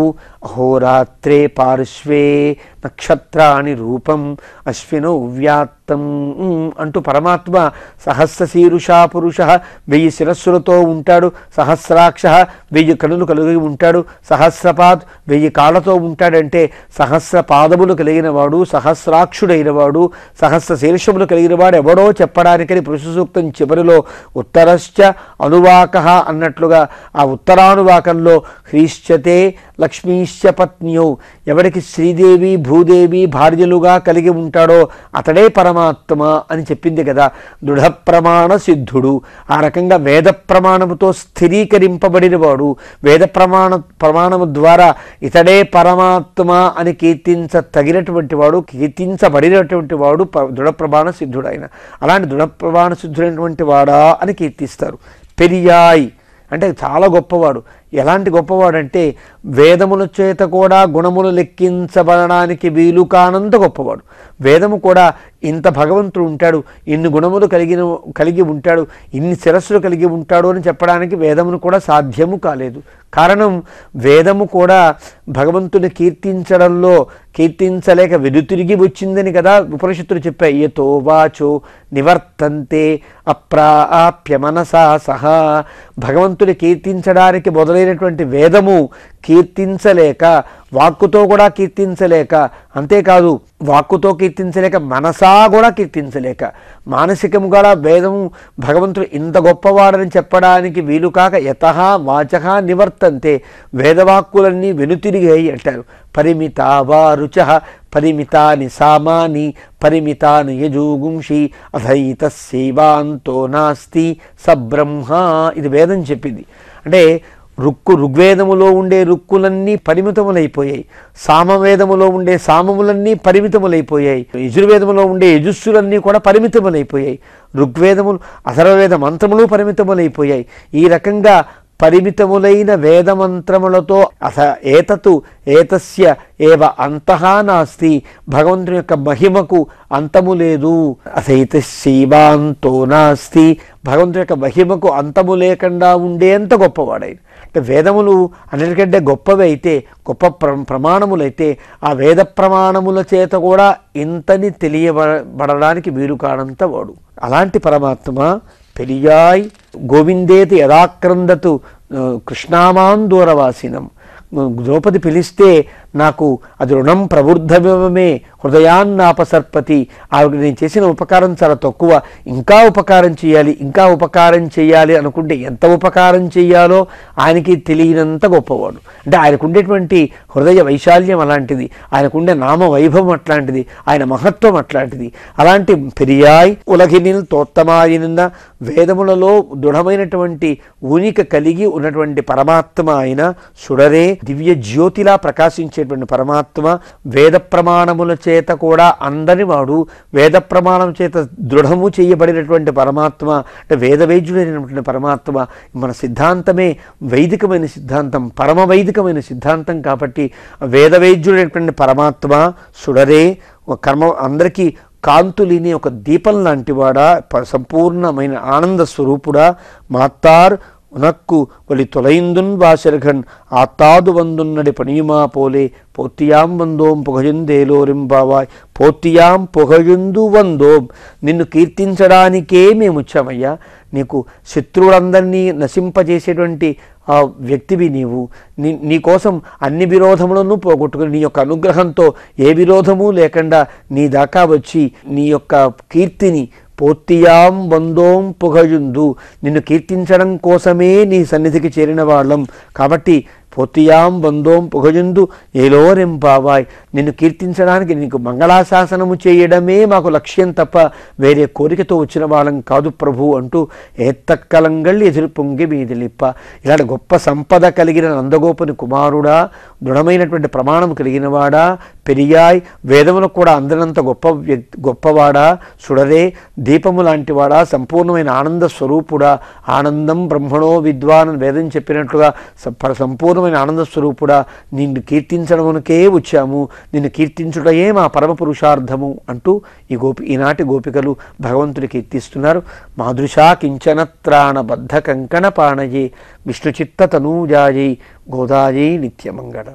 అహోరాత్రే పార్శ్వే నక్షత్రాని రూపం అశ్వినౌ వ్యాత్తం అంటూ పరమాత్మ సహస్రశీరుషా పురుష వెయ్యి శిరస్సులతో ఉంటాడు సహస్రాక్ష వెయ్యి కనులు కలిగి ఉంటాడు సహస్రపాద్ వెయ్యి కాళ్ళతో ఉంటాడంటే సహస్ర పాదములు కలిగిన వాడు సహస్రాక్షుడైన వాడు సహస్ర శీర్షములు కలిగిన వాడు ఎవడో చెప్పడానికని పురుష సూక్తం చివరిలో ఉత్తరశ్చ అనువాక అన్నట్లుగా ఆ ఉత్తరానువాకంలో హ్రీశ్చతే లక్ష్మీశ్చ పత్న్యౌ ఎవరికి శ్రీదేవి భూదేవి భార్యలుగా కలిగి ఉంటాడో అతడే పరమాత్మ అని చెప్పింది కదా దృఢ ప్రమాణ సిద్ధుడు ఆ రకంగా వేద ప్రమాణముతో స్థిరీకరింపబడినవాడు వేద ప్రమాణ ప్రమాణము ద్వారా ఇతడే పరమాత్మ అని కీర్తించ తగినటువంటి వాడు కీర్తించబడినటువంటి వాడు ప- దృఢ ప్రమాణ సిద్ధుడు ఆయన అలాంటి దృఢ ప్రమాణ సిద్ధుడైనటువంటి వాడా అని కీర్తిస్తారు పెరియాయ్ అంటే చాలా గొప్పవాడు ఎలాంటి గొప్పవాడంటే వేదముల చేత కూడా గుణములు లెక్కించబడడానికి వీలు కానంత గొప్పవాడు వేదము కూడా ఇంత భగవంతుడు ఉంటాడు ఇన్ని గుణములు కలిగిన కలిగి ఉంటాడు ఇన్ని శిరస్సులు కలిగి ఉంటాడు అని చెప్పడానికి వేదమును కూడా సాధ్యము కాలేదు కారణం వేదము కూడా భగవంతుని కీర్తించడంలో కీర్తించలేక వెనుతిరిగి వచ్చిందని కదా ఉపనిషత్తులు చెప్పాయి ఏతో వాచో నివర్తంతే అప్రాప్య మనసా సహా భగవంతుని కీర్తించడానికి మొదలైనటువంటి వేదము కీర్తించలేక వాక్కుతో కూడా కీర్తించలేక అంతేకాదు వాక్కుతో కీర్తించలేక మనసా కూడా కీర్తించలేక మానసికము కూడా వేదము భగవంతుడు ఇంత గొప్పవాడని చెప్పడానికి వీలు కాక యత వాచ నివర్తంతే వేదవాక్కులన్నీ వెనుతిరిగాయి అంటారు పరిమిత వా రుచ పరిమితాని సామాని పరిమితాని యజూగుంషి అధైత సేవాంతో నాస్తి సబ్రహ్మ ఇది వేదం చెప్పింది అంటే రుక్కు ఋగ్వేదములో ఉండే రుక్కులన్నీ పరిమితములైపోయాయి సామవేదములో ఉండే సామములన్నీ పరిమితములైపోయాయి యజుర్వేదములో ఉండే యజుస్సులన్నీ కూడా పరిమితములైపోయాయి ఋగ్వేదములు అథర్వవేద మంత్రములు పరిమితములైపోయాయి ఈ రకంగా పరిమితములైన వేదమంత్రములతో అస ఏతతు ఏతస్య ఏవ అంతః నాస్తి భగవంతుని యొక్క మహిమకు అంతము లేదు అసైత శైవాంతో నాస్తి భగవంతుని యొక్క మహిమకు అంతము లేకుండా ఉండేంత గొప్పవాడైన అంటే వేదములు అన్నిటికంటే గొప్పవి అయితే గొప్ప ప్ర ప్రమాణములైతే ఆ వేద ప్రమాణముల చేత కూడా ఇంతని తెలియబడడానికి వీలు కానంత వాడు అలాంటి పరమాత్మ పెరియాయ్ గోవిందేతి యథాక్రందతు ఆ, కృష్ణామాన్ దూరవాసినం ద్రౌపది పిలిస్తే నాకు అది రుణం ప్రబుద్ధమే హృదయాన్నాపసర్పతి ఆవిడ నేను చేసిన ఉపకారం చాలా తక్కువ ఇంకా ఉపకారం చేయాలి ఇంకా ఉపకారం చేయాలి అనుకుంటే ఎంత ఉపకారం చేయాలో ఆయనకి తెలియనంత గొప్పవాడు అంటే ఆయనకు ఉండేటువంటి హృదయ వైశాల్యం అలాంటిది ఆయనకుండే నామ వైభవం అట్లాంటిది ఆయన మహత్వం అట్లాంటిది అలాంటి పెరియాయ్ ఉలగినిల్ తోత్తమాయిన వేదములలో దృఢమైనటువంటి ఊనిక కలిగి ఉన్నటువంటి పరమాత్మ ఆయన సుడరే దివ్య జ్యోతిలా ప్రకాశించేటువంటి పరమాత్మ వేద ప్రమాణముల చేత కూడా అందని వాడు వేద ప్రమాణం చేత దృఢము చేయబడినటువంటి పరమాత్మ అంటే వేద వైద్యుడైనటువంటి పరమాత్మ మన సిద్ధాంతమే వైదికమైన సిద్ధాంతం పరమ వైదికమైన సిద్ధాంతం కాబట్టి వేద వైద్యుడైనటువంటి పరమాత్మ సుడరే ఒక కర్మ అందరికీ కాంతులిని ఒక దీపం లాంటివాడా ప- సంపూర్ణమైన ఆనంద స్వరూపుడా మాత్తార్ ఉనక్కు ఒలి తొలైందున్ వాశర్ఘన్ ఆత్తాదు వందున్నడి పనియుమా పోలే పోత్తియాం వందోం పుగజుందేలోరింబావాయ్ పోత్తియాం పుగజుందు వందోం నిన్ను కీర్తించడానికే మేము వచ్చామయ్యా నీకు శత్రువులందరినీ నశింపజేసేటువంటి ఆ వ్యక్తివి నీవు నీ నీకోసం అన్ని విరోధములను పోగొట్టుకుని నీ యొక్క అనుగ్రహంతో ఏ విరోధము లేకుండా నీ దాకా వచ్చి నీ యొక్క కీర్తిని పోత్తియాం వందోం పుగయుందు నిన్ను కీర్తించడం కోసమే నీ సన్నిధికి చేరిన వాళ్ళం కాబట్టి పొత్తియాం బందోం పొగజందు ఏలోరెంపావాయ్ నిన్ను కీర్తించడానికి నీకు మంగళాశాసనము చేయడమే మాకు లక్ష్యం తప్ప వేరే కోరికతో వచ్చిన వాళ్ళం కాదు ప్రభు అంటూ ఏత్తక్కలంగళ్ళు ఎదురు పొంగి మీదిలిప్ప ఇలాంటి గొప్ప సంపద కలిగిన నందగోపుని కుమారుడా దృఢమైనటువంటి ప్రమాణం కలిగినవాడా పెరియాయ్ వేదములకు కూడా అందనంత గొప్ప వ్యక్తి గొప్పవాడా సుడరే దీపము లాంటివాడా సంపూర్ణమైన ఆనంద స్వరూపుడా ఆనందం బ్రహ్మణో విద్వాన్ అని వేదం చెప్పినట్లుగా స- సంపూర్ణమైన ఆనంద స్వరూపుడా నిన్ను కీర్తించడమునకే వచ్చాము నిన్ను కీర్తించుటయే మా పరమ పురుషార్థము అంటూ ఈ గోపి ఈనాటి గోపికలు భగవంతుని కీర్తిస్తున్నారు మాదృశా కించనత్రాణ బద్ధ కంకణ పాణయే విష్ణుచిత్త తనూజాయై గోదాయై నిత్యమంగళం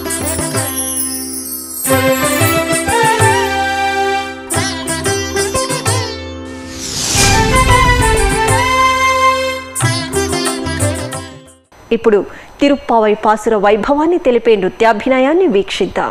ఇప్పుడు తిరుప్పావై పాసుర వైభవాన్ని తెలిపే నృత్యాభినయాన్ని వీక్షిద్దాం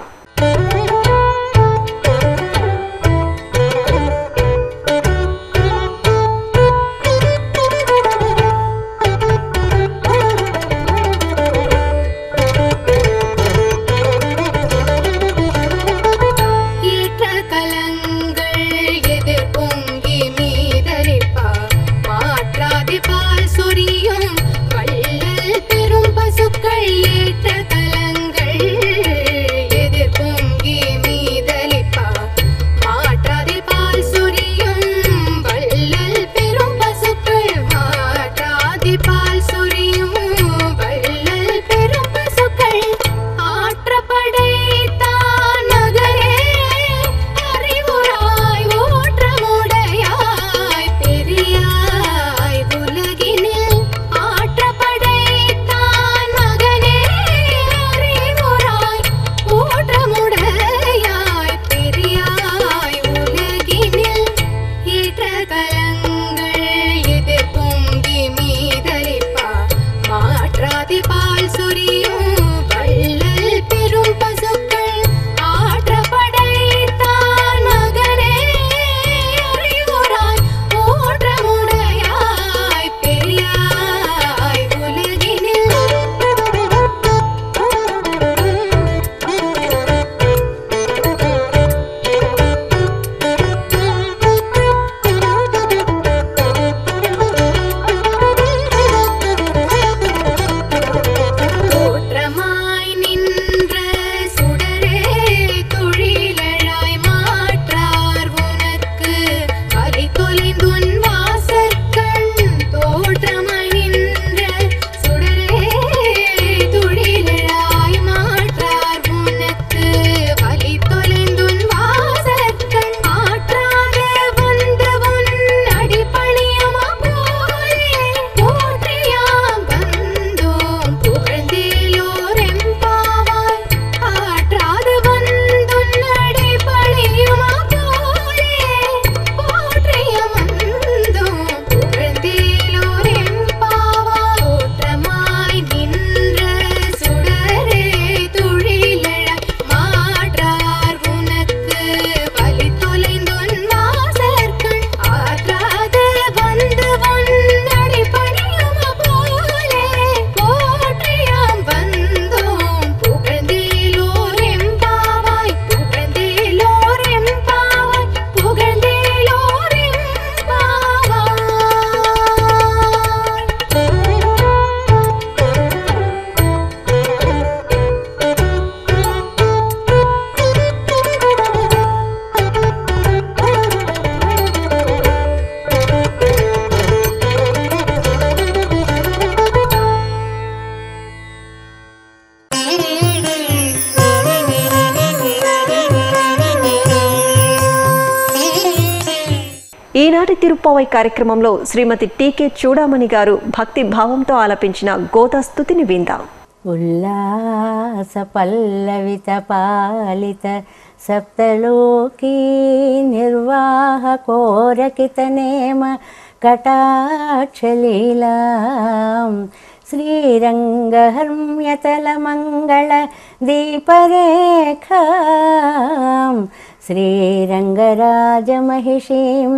ஏற்ற கலங்கள் எதிர் பொங்கி மீதரிப்பா மாற்றாதி பால் சொரியும் வள்ளல் பெரும் பசுக்கள் ஏற்ற கலங்கள் எதிர் பொங்கி மீதலிப்பா மாற்றாதி பால் சொரியும் வள்ளல் பெரும் பசுக்கள் மாற்றாதி பால் சொரியும் வள்ளல் பெரும் பசுக்கள் ஆற்றப்படைத்தான் மகனே அறிவுராய் ஓற்றமுடையாய் பெரியாய் உலகினில் ஆற்றப்படைத்தான் மகனே அறிவுராய் ஓற்றமுடையாய் பெரியாய் உலகினில் ஏற்ற கலங்கள் எதிர் பொங்கி மீதரிப்பா மாற்றாதி பால் சொரியும் வள்ளல் பெரும் பசுக்கள் ஆற்றப்படைத்தான் மகனே அறிவுராய் ஓற்றமுடையாய் பெரியாய் தோற்றமாய் நின்ற சுடரே தொழிலழாய் மாற்றார் உனக்கு அலை தொலைந்துன் வாசற்கண் தோற்றமாய் நின்ற சுடரே தொழிலழாய் மாற்றார் உனக்கு வலி தொலைந்துன் வாசற்கண் ஆற்றாக வந்து உன் அடிப்பணியமா போலே போற்றியாம் வந்தோம் புகழ்ந்தேலோரெம்பாவாய் ஆற்றாது வந்துன் அடிப்பணியமா போலே போற்றியாம் வந்தோம் புகழ்ந்தேலோரெம்பாவாய் ஓற்றமாய் நின்ற சுடரே துழிலழ மாற்றார் உனக்கு வலி தொலைந்தொன் வாசற்கண் ஆற்றாது வந்து உன்னடி பணியும போலே போற்றியாம் வந்தோம் புகழ்ந்தேலோர் எம்பாவாய் புகழ்ந்தேலோர் எம்பாவாய் புகழ்ந்தேலோர் ఈనాటి తిరుప్పావై కార్యక్రమంలో శ్రీమతి టీకే చూడామణి గారు భక్తి భావంతో ఆలపించిన గోదా స్థుతిని విందాం ఉల్లాస పల్లవిత పాలిత సప్తలోకీ నిర్వాహ కోరకిత నేమ కటాక్షలీలాం శ్రీరంగహర్మ్యతలమంగళ దీపరేఖాం శ్రీరంగరాజమహిషీం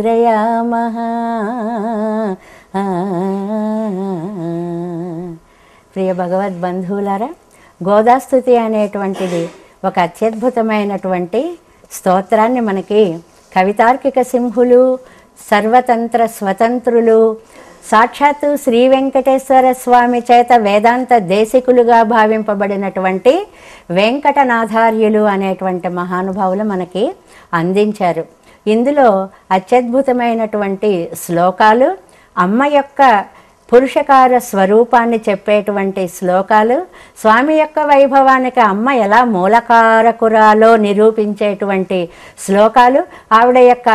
శ్రియమాశ్రయామः ప్రియ భగవద్ బంధువులారా గోదాస్థుతి అనేటువంటిది ఒక అత్యద్భుతమైనటువంటి స్తోత్రాన్ని మనకి కవితార్కిక సింహులు సర్వతంత్ర స్వతంత్రులు సాక్షాత్తు శ్రీ వెంకటేశ్వర స్వామి చేత వేదాంత దేశికులుగా భావింపబడినటువంటి వెంకటనాథార్యులు అనేటువంటి మహానుభావులు మనకి అందించారు ఇందులో అత్యద్భుతమైనటువంటి శ్లోకాలు అమ్మ యొక్క పురుషకార స్వరూపాన్ని చెప్పేటువంటి శ్లోకాలు స్వామి యొక్క వైభవానికి అమ్మ ఎలా మూలకారకురాలో నిరూపించేటువంటి శ్లోకాలు ఆవిడ యొక్క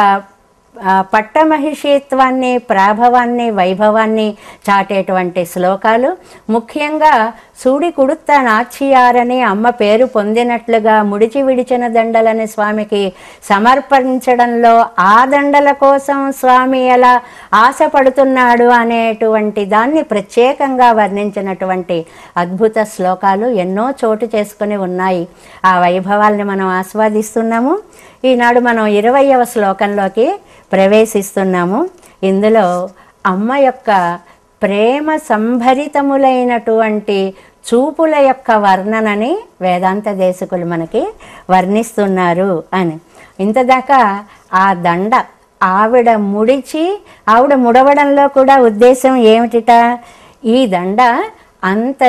ఆ, పట్టమహిషిత్వాన్ని ప్రాభవాన్ని వైభవాన్ని చాటేటువంటి శ్లోకాలు ముఖ్యంగా సూడి కుడుత్త నాచియారని అమ్మ పేరు పొందినట్లుగా ముడిచి విడిచిన దండలని స్వామికి సమర్పించడంలో ఆ దండల కోసం స్వామి ఎలా ఆశపడుతున్నాడు అనేటువంటి దాన్ని ప్రత్యేకంగా వర్ణించినటువంటి అద్భుత శ్లోకాలు ఎన్నో చోటు చేసుకుని ఉన్నాయి ఆ వైభవాల్ని మనం ఆస్వాదిస్తున్నాము ఈనాడు మనం ఇరవయవ శ్లోకంలోకి ప్రవేశిస్తున్నాము ఇందులో అమ్మ యొక్క ప్రేమ సంభరితములైనటువంటి చూపుల యొక్క వర్ణనని వేదాంత దేశకులు మనకి వర్ణిస్తున్నారు అని ఇంతదాకా ఆ దండ ఆవిడ ముడిచి ఆవిడ ముడవడంలో కూడా ఉద్దేశం ఏమిటిట ఈ దండ అంత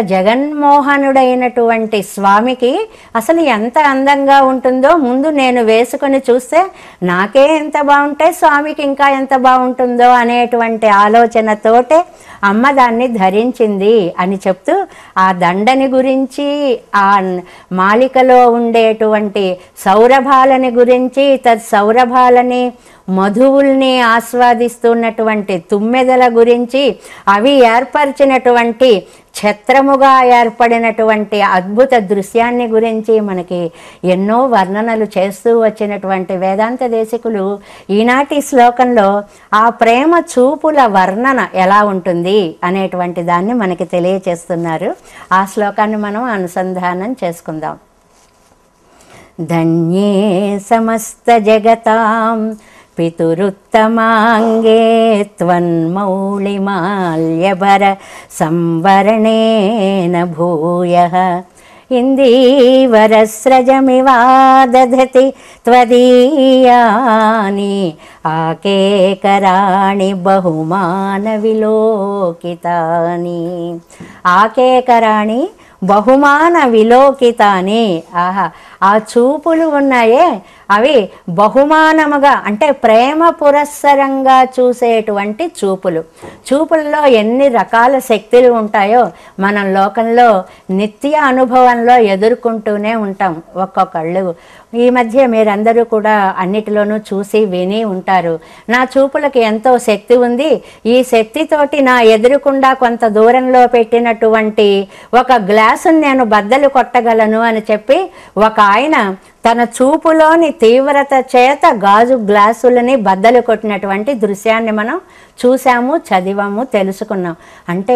జగన్మోహనుడైనటువంటి స్వామికి అసలు ఎంత అందంగా ఉంటుందో ముందు నేను వేసుకొని చూస్తే నాకే ఎంత బాగుంటే స్వామికి ఇంకా ఎంత బాగుంటుందో అనేటువంటి ఆలోచనతోటే అమ్మ దాన్ని ధరించింది అని చెప్తూ ఆ దండని గురించి ఆ మాలికలో ఉండేటువంటి సౌరభాలని గురించి తత్ సౌరభాలని మధువుల్ని ఆస్వాదిస్తున్నటువంటి తుమ్మెదల గురించి అవి ఏర్పరిచినటువంటి ఛత్రముగా ఏర్పడినటువంటి అద్భుత దృశ్యాన్ని గురించి మనకి ఎన్నో వర్ణనలు చేస్తూ వచ్చినటువంటి వేదాంత దేశికులు ఈనాటి శ్లోకంలో ఆ ప్రేమ చూపుల వర్ణన ఎలా ఉంటుంది అనేటువంటి దాన్ని మనకి తెలియచేస్తున్నారు ఆ శ్లోకాన్ని మనం అనుసంధానం చేసుకుందాం ధన్యే సమస్తజగతాం పితురుత్తమాంగే త్వన్మౌళిమాల్యభర సంవరణేన భూయः ఇందీవరస్రజమివాదధతి త్వదీయాని ఆకేకరాణి బహుమాన విలోకితాని ఆకేకరాణి బహుమాన విలోకితాని ఆహా ఆ చూపులు ఉన్నాయే అవి బహుమానముగా అంటే ప్రేమ పురస్సరంగా చూసేటువంటి చూపులు చూపుల్లో ఎన్ని రకాల శక్తులు ఉంటాయో మనం లోకంలో నిత్య అనుభవంలో ఎదుర్కొంటూనే ఉంటాం ఒక్కొక్కళ్ళు ఈ మధ్య మీరందరూ కూడా అన్నిటిలోనూ చూసి విని ఉంటారు నా చూపులకు ఎంతో శక్తి ఉంది ఈ శక్తితోటి నా ఎదురుకుండా కొంత దూరంలో పెట్టినటువంటి ఒక గ్లాసును నేను బద్దలు కొట్టగలను అని చెప్పి ఒక ఆయన తన చూపులోని తీవ్రత చేత గాజు గ్లాసులని బద్దలు కొట్టినటువంటి దృశ్యాన్ని మనం చూసాము చదివాము తెలుసుకున్నాం అంటే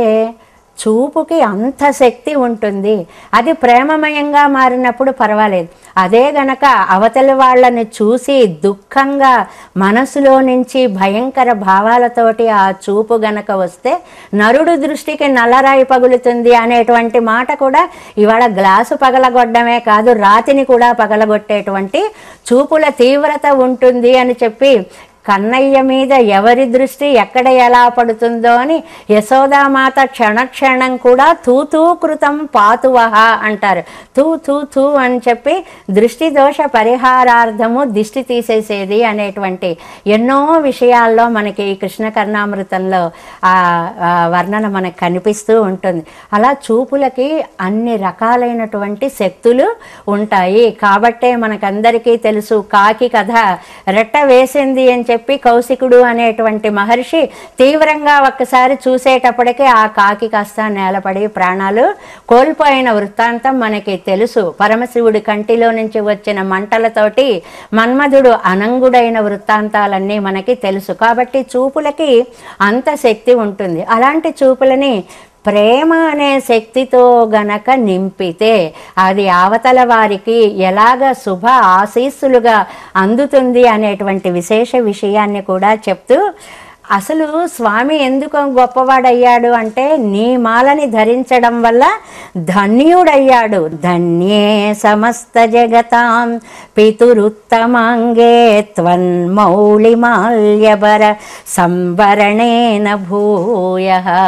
చూపుకి అంత శక్తి ఉంటుంది అది ప్రేమమయంగా మారినప్పుడు పర్వాలేదు అదే గనక అవతలి వాళ్ళని చూసి దుఃఖంగా మనసులో నుంచి భయంకర భావాలతోటి ఆ చూపు గనక వస్తే నరుడు దృష్టికి నల్లరాయి పగులుతుంది అనేటువంటి మాట కూడా ఇవాళ గ్లాసు పగలగొట్టడమే కాదు రాతిని కూడా పగలగొట్టేటువంటి చూపుల తీవ్రత ఉంటుంది అని చెప్పి కన్నయ్య మీద ఎవరి దృష్టి ఎక్కడ ఎలా పడుతుందో అని యశోదామాత క్షణక్షణం కూడా తూ తూ కృతం పాతువహ అంటారు తూ తూ తూ అని చెప్పి దృష్టి దోష పరిహారార్థము దిష్టి తీసేసేది అనేటువంటి ఎన్నో విషయాల్లో మనకి ఈ కృష్ణ కర్ణామృతంలో ఆ ఆ వర్ణన మనకు కనిపిస్తూ ఉంటుంది అలా చూపులకి అన్ని రకాలైనటువంటి శక్తులు ఉంటాయి కాబట్టే మనకందరికీ తెలుసు కాకి కథ రెట్ట వేసింది అని చెప్పి కౌశికుడు అనేటువంటి మహర్షి తీవ్రంగా ఒక్కసారి చూసేటప్పటికే ఆ కాకి కాస్త నేలపడి ప్రాణాలు కోల్పోయిన వృత్తాంతం మనకి తెలుసు పరమశివుడి కంటిలో నుంచి వచ్చిన మంటలతోటి మన్మధుడు అనంగుడైన వృత్తాంతాలన్నీ మనకి తెలుసు కాబట్టి చూపులకి అంత శక్తి ఉంటుంది అలాంటి చూపులని ప్రేమ అనే శక్తితో గనక నింపితే అది అవతల వారికి ఎలాగ శుభ ఆశీస్సులుగా అందుతుంది అనేటువంటి విశేష విషయాన్ని కూడా చెప్తూ అసలు స్వామి ఎందుకు గొప్పవాడయ్యాడు అంటే నీ మాలని ధరించడం వల్ల ధన్యుడయ్యాడు ధన్యే సమస్త జగతాం పితురుత్తమాంగే త్వన్మౌళిమాల్యబర సంవరణేన భూయ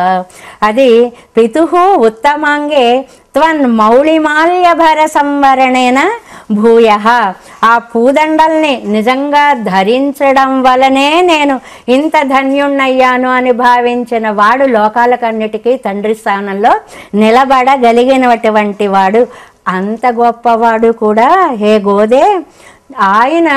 అది పితు ఉత్తమాంగే త్వన్మౌళిమాల్యభర సంవరణేన భూయ ఆ పూదండల్ని నిజంగా ధరించడం వలనే నేను ఇంత ధన్యుణ్ణయ్యాను అని భావించిన వాడు లోకాలకన్నిటికీ తండ్రి స్థానంలో నిలబడగలిగినటువంటి వాడు అంత గొప్పవాడు కూడా హే గోదే ఆయన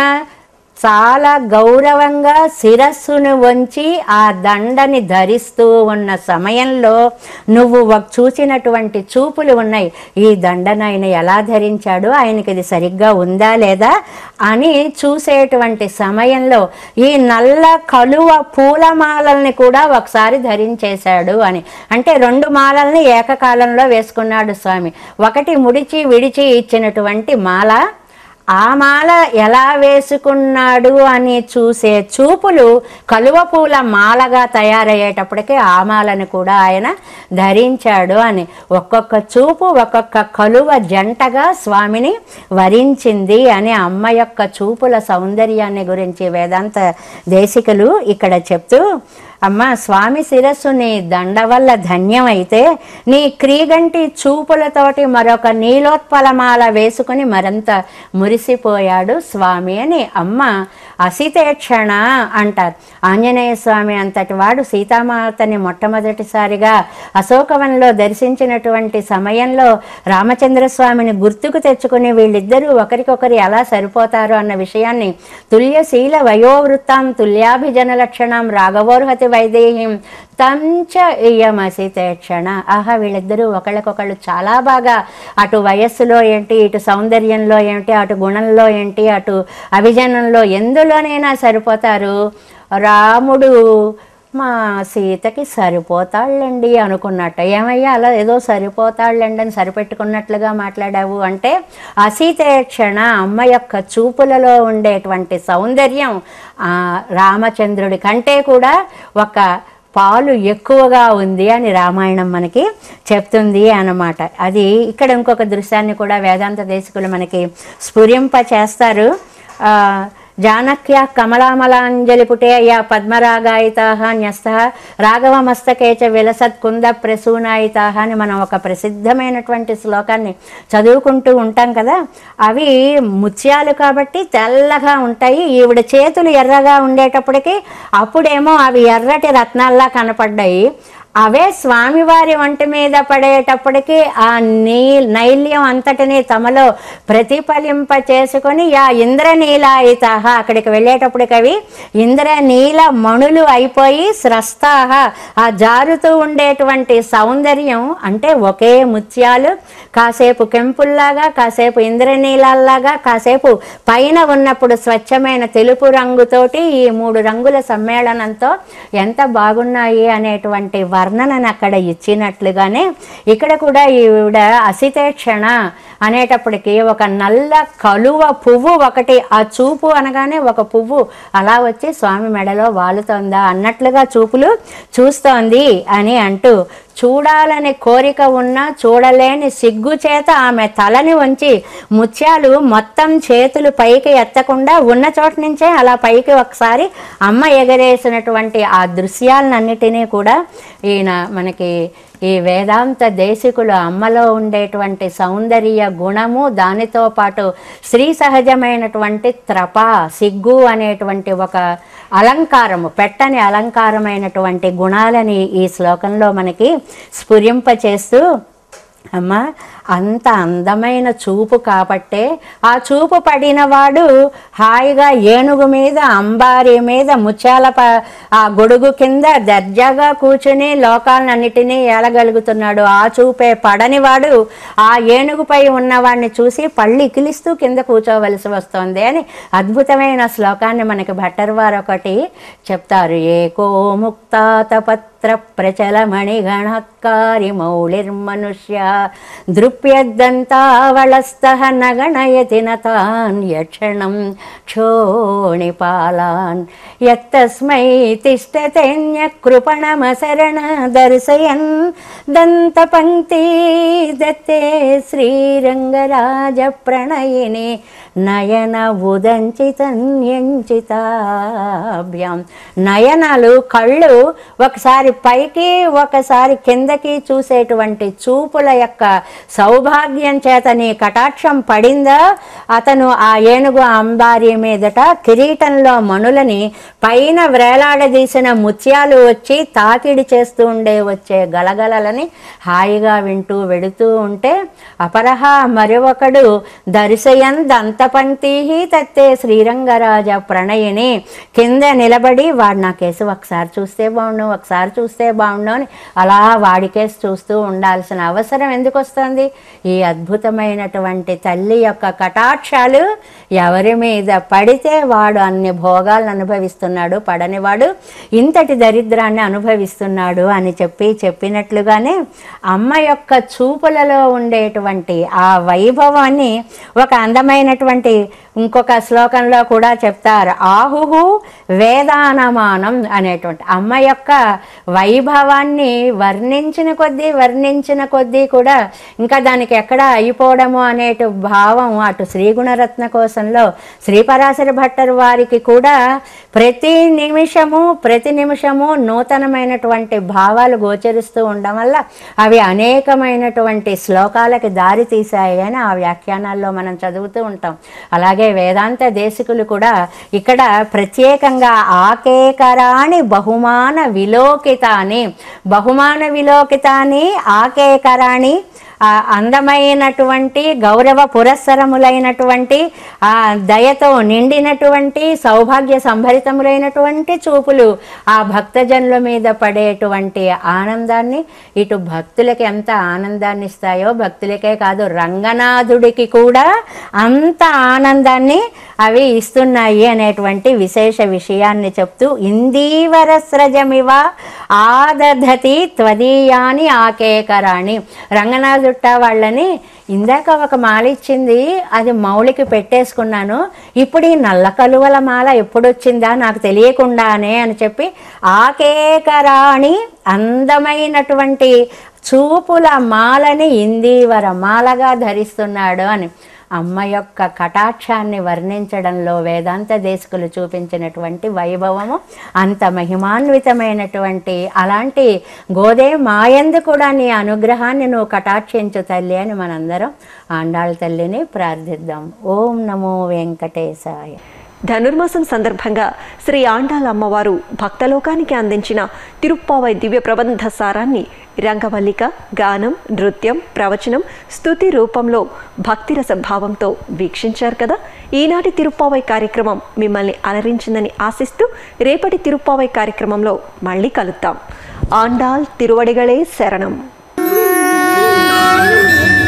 చాలా గౌరవంగా శిరస్సును వంచి ఆ దండని ధరిస్తూ ఉన్న సమయంలో నువ్వు ఒక చూసినటువంటి చూపులు ఉన్నాయి ఈ దండను ఆయన ఎలా ధరించాడు ఆయనకి ఇది సరిగ్గా ఉందా లేదా అని చూసేటువంటి సమయంలో ఈ నల్ల కలువ పూలమాలల్ని కూడా ఒకసారి ధరించేశాడు అని అంటే రెండు మాలల్ని ఏకకాలంలో వేసుకున్నాడు స్వామి ఒకటి ముడిచి విడిచి ఇచ్చినటువంటి మాల ఆ మాల ఎలా వేసుకున్నాడు అని చూసే చూపులు కలువ పూల మాలగా తయారయ్యేటప్పటికి ఆ మాలను కూడా ఆయన ధరించాడు అని ఒక్కొక్క చూపు ఒక్కొక్క కలువ జంటగా స్వామిని వరించింది అని అమ్మ యొక్క చూపుల సౌందర్యాన్ని గురించి వేదాంత దేశికలు ఇక్కడ చెప్తూ అమ్మ స్వామి శిరస్సు నీ దండ వల్ల ధన్యమైతే నీ క్రీగంటి చూపులతోటి మరొక నీలోత్పలమాల వేసుకుని మరింత మురిసిపోయాడు స్వామి అని అమ్మ అసితేక్షణ అంటారు ఆంజనేయ స్వామి అంతటి వాడు సీతామాతని మొట్టమొదటిసారిగా అశోకవనంలో దర్శించినటువంటి సమయంలో రామచంద్ర స్వామిని గుర్తుకు తెచ్చుకుని వీళ్ళిద్దరూ ఒకరికొకరు ఎలా సరిపోతారు అన్న విషయాన్ని తుల్యశీల వయోవృత్తాం తుల్యాభిజన లక్షణం రాఘవోర్హతి వైదేహీం తంచ ఇయమసితేక్షణ ఆహా వీళ్ళిద్దరూ ఒకళ్ళకొకళ్ళు చాలా బాగా అటు వయస్సులో ఏంటి ఇటు సౌందర్యంలో ఏంటి అటు గుణంలో ఏంటి అటు అభిజనంలో ఎందులోనైనా సరిపోతారు రాముడు మా సీతకి సరిపోతాళ్ళండి అనుకున్నట్ట ఏమయ్యా అలా ఏదో సరిపోతాళ్ళండి అని సరిపెట్టుకున్నట్లుగా మాట్లాడావు అంటే అసీతేక్షణ అమ్మ యొక్క చూపులలో ఉండేటువంటి సౌందర్యం ఆ, రామచంద్రుడి కంటే కూడా ఒక పాలు ఎక్కువగా ఉంది అని రామాయణం మనకి చెప్తుంది అన్నమాట అది ఇక్కడ ఇంకొక దృశ్యాన్ని కూడా వేదాంత దేశకులు మనకి స్ఫురింప చేస్తారు ఆ, జానక్య కమలామలాంజలి పుటేయ పద్మరాగాయితా న్యస్త రాఘవమస్తకే చ విలసత్ కుంద ప్రసూనాయితా అని మనం ఒక ప్రసిద్ధమైనటువంటి శ్లోకాన్ని చదువుకుంటూ ఉంటాం కదా అవి ముత్యాలు కాబట్టి తెల్లగా ఉంటాయి ఈవిడ చేతులు ఎర్రగా ఉండేటప్పటికి అప్పుడేమో అవి ఎర్రటి రత్నాల్లా కనపడ్డాయి అవే స్వామివారి వంటి మీద పడేటప్పటికి ఆ నీ నైల్యం అంతటిని తమలో ప్రతిఫలింప చేసుకొని యా ఇంద్రనీలాయిత అక్కడికి వెళ్ళేటప్పటికి అవి ఇంద్రనీల మణులు అయిపోయి స్రస్తాహ ఆ జారుతూ ఉండేటువంటి సౌందర్యం అంటే ఒకే ముత్యాలు కాసేపు కెంపుల్లాగా కాసేపు ఇంద్రనీలాల్లాగా కాసేపు పైన ఉన్నప్పుడు స్వచ్ఛమైన తెలుపు రంగుతోటి ఈ మూడు రంగుల సమ్మేళనంతో ఎంత బాగున్నాయి అనేటువంటి వర్ణనను అక్కడ ఇచ్చినట్లుగానే ఇక్కడ కూడా ఈవిడ అసితేక్షణ అనేటప్పటికి ఒక నల్ల కలువ పువ్వు ఒకటి ఆ చూపు అనగానే ఒక పువ్వు అలా వచ్చి స్వామి మెడలో వాలుతోందా అన్నట్లుగా చూపులు చూస్తోంది అని అంటూ చూడాలని కోరిక ఉన్నా చూడలేని సిగ్గు చేత ఆమె తలని వంచి ముత్యాలు మొత్తం చేతులు పైకి ఎత్తకుండా ఉన్న చోట నుంచే అలా పైకి ఒకసారి అమ్మ ఎగరేసినటువంటి ఆ దృశ్యాలన్నిటినీ కూడా ఈయన మనకి ఈ వేదాంత దేశికులు అమ్మలో ఉండేటువంటి సౌందర్య గుణము దానితో పాటు స్త్రీ సహజమైనటువంటి త్రప సిగ్గు అనేటువంటి ఒక అలంకారము పెట్టని అలంకారమైనటువంటి గుణాలని ఈ శ్లోకంలో మనకి స్ఫురింపచేస్తూ అమ్మ అంత అందమైన చూపు కాబట్టే ఆ చూపు పడినవాడు హాయిగా ఏనుగు మీద అంబారి మీద ముత్యాల ప ఆ గొడుగు కింద దర్జాగా కూర్చుని లోకాలన్నిటినీ ఏలగలుగుతున్నాడు ఆ చూపే పడనివాడు ఆ ఏనుగుపై ఉన్నవాడిని చూసి పళ్ళు ఇకిలిస్తూ కింద కూర్చోవలసి వస్తోంది అని అద్భుతమైన శ్లోకాన్ని మనకి భట్టర్ వారు ఒకటి చెప్తారు ఏకో ముక్తాతపత్ర ప్రచలమణి గణత్కారి మౌళిర్మనుష్య దృప్ क्षुप्यद्दन्तावलस्तः न गणयति न तान् यक्षणं क्षोणिपालान् यत्तस्मै तिष्ठतेऽन्यकृपणमसरण दर्शयन् दन्तपङ्क्ति दत्ते श्रीरङ्गराजप्रणयिनि నయన ఉదంచితన్యంచితాభ్యాం నయనాలు కళ్ళు ఒకసారి పైకి ఒకసారి కిందకి చూసేటువంటి చూపుల యొక్క సౌభాగ్యం చేత నీ కటాక్షం పడిందా అతను ఆ ఏనుగు అంబారి మీదట కిరీటంలో మణులని పైన వేలాడదీసిన ముత్యాలు వచ్చి తాకిడి చేస్తూ ఉండే వచ్చే గలగలలని హాయిగా వింటూ వెడుతూ ఉంటే అపరహ మరొకడు దర్శయన్ దంతపంక్తి తత్తే శ్రీరంగరాజ ప్రణయిని కింద నిలబడి వాడు నా కేసు ఒకసారి చూస్తే బాగుండు ఒకసారి చూస్తే బాగుండు అని అలా వాడి కేసు చూస్తూ ఉండాల్సిన అవసరం ఎందుకు వస్తుంది ఈ అద్భుతమైనటువంటి తల్లి యొక్క కటాక్షాలు ఎవరి మీద పడితే వాడు అన్ని భోగాలను అనుభవిస్తున్నాడు పడనివాడు ఇంతటి దరిద్రాన్ని అనుభవిస్తున్నాడు అని చెప్పి చెప్పినట్లుగానే అమ్మ యొక్క చూపులలో ఉండేటువంటి ఆ వైభవాన్ని ఒక అందమైనటువంటి ఇంకొక శ్లోకంలో కూడా చెప్తారు ఆహుహు వేదానమానం అనేటువంటి అమ్మ యొక్క వైభవాన్ని వర్ణించిన కొద్దీ వర్ణించిన కొద్దీ కూడా ఇంకా దానికి ఎక్కడ అయిపోవడము అనేటు భావం అటు శ్రీగుణరత్న కోశంలో శ్రీపరాశర భట్టర్ వారికి కూడా ప్రతి నిమిషము ప్రతి నిమిషము నూతనమైనటువంటి భావాలు గోచరిస్తూ ఉండడం వల్ల అవి అనేకమైనటువంటి శ్లోకాలకి దారి తీశాయి అని ఆ వ్యాఖ్యానాల్లో మనం చదువుతూ ఉంటాం అలాగే వేదాంత దేశికులు కూడా ఇక్కడ ప్రత్యేకంగా ఆకేకరాణి బహుమాన విలోకితాని బహుమాన విలోకితాని ఆకేకరాణి ఆ అందమైనటువంటి గౌరవ పురస్సరములైనటువంటి ఆ దయతో నిండినటువంటి సౌభాగ్య సంభరితములైనటువంటి చూపులు ఆ భక్తజనుల మీద పడేటువంటి ఆనందాన్ని ఇటు భక్తులకి ఎంత ఆనందాన్ని ఇస్తాయో భక్తులకే కాదు రంగనాథుడికి కూడా అంత ఆనందాన్ని అవి ఇస్తున్నాయి అనేటువంటి విశేష విషయాన్ని చెప్తూ ఇందీవర స్రజమివ ఆదధతి త్వదీయాని ఆకేకరాణి రంగనాథుట్ట వాళ్ళని ఇందాక ఒక మాల ఇచ్చింది అది మౌలికి పెట్టేసుకున్నాను ఇప్పుడు ఈ నల్ల కలువల మాల ఎప్పుడు వచ్చిందా నాకు తెలియకుండానే అని చెప్పి ఆకేకరాణి అందమైనటువంటి చూపుల మాలని ఇందీవర మాలగా ధరిస్తున్నాడు అని అమ్మ యొక్క కటాక్షాన్ని వర్ణించడంలో వేదాంత దేశకులు చూపించినటువంటి వైభవము అంత మహిమాన్వితమైనటువంటి అలాంటి గోదే మాయందు కూడా నీ అనుగ్రహాన్ని నువ్వు కటాక్షించు తల్లి అని మనందరం ఆండాళ్ళ తల్లిని ప్రార్థిద్దాం ఓం నమో వెంకటేశాయ ధనుర్మాసం సందర్భంగా శ్రీ ఆండాల అమ్మవారు భక్తలోకానికి అందించిన తిరుప్పావై దివ్య ప్రబంధ సారాన్ని రంగవల్లిక గానం నృత్యం ప్రవచనం స్తుతి రూపంలో భక్తిరస భావంతో వీక్షించారు కదా ఈనాటి తిరుప్పావై కార్యక్రమం మిమ్మల్ని అలరించిందని ఆశిస్తూ రేపటి తిరుప్పావై కార్యక్రమంలో మళ్ళీ కలుద్దాం ఆండాల్ తిరువడిగళే శరణం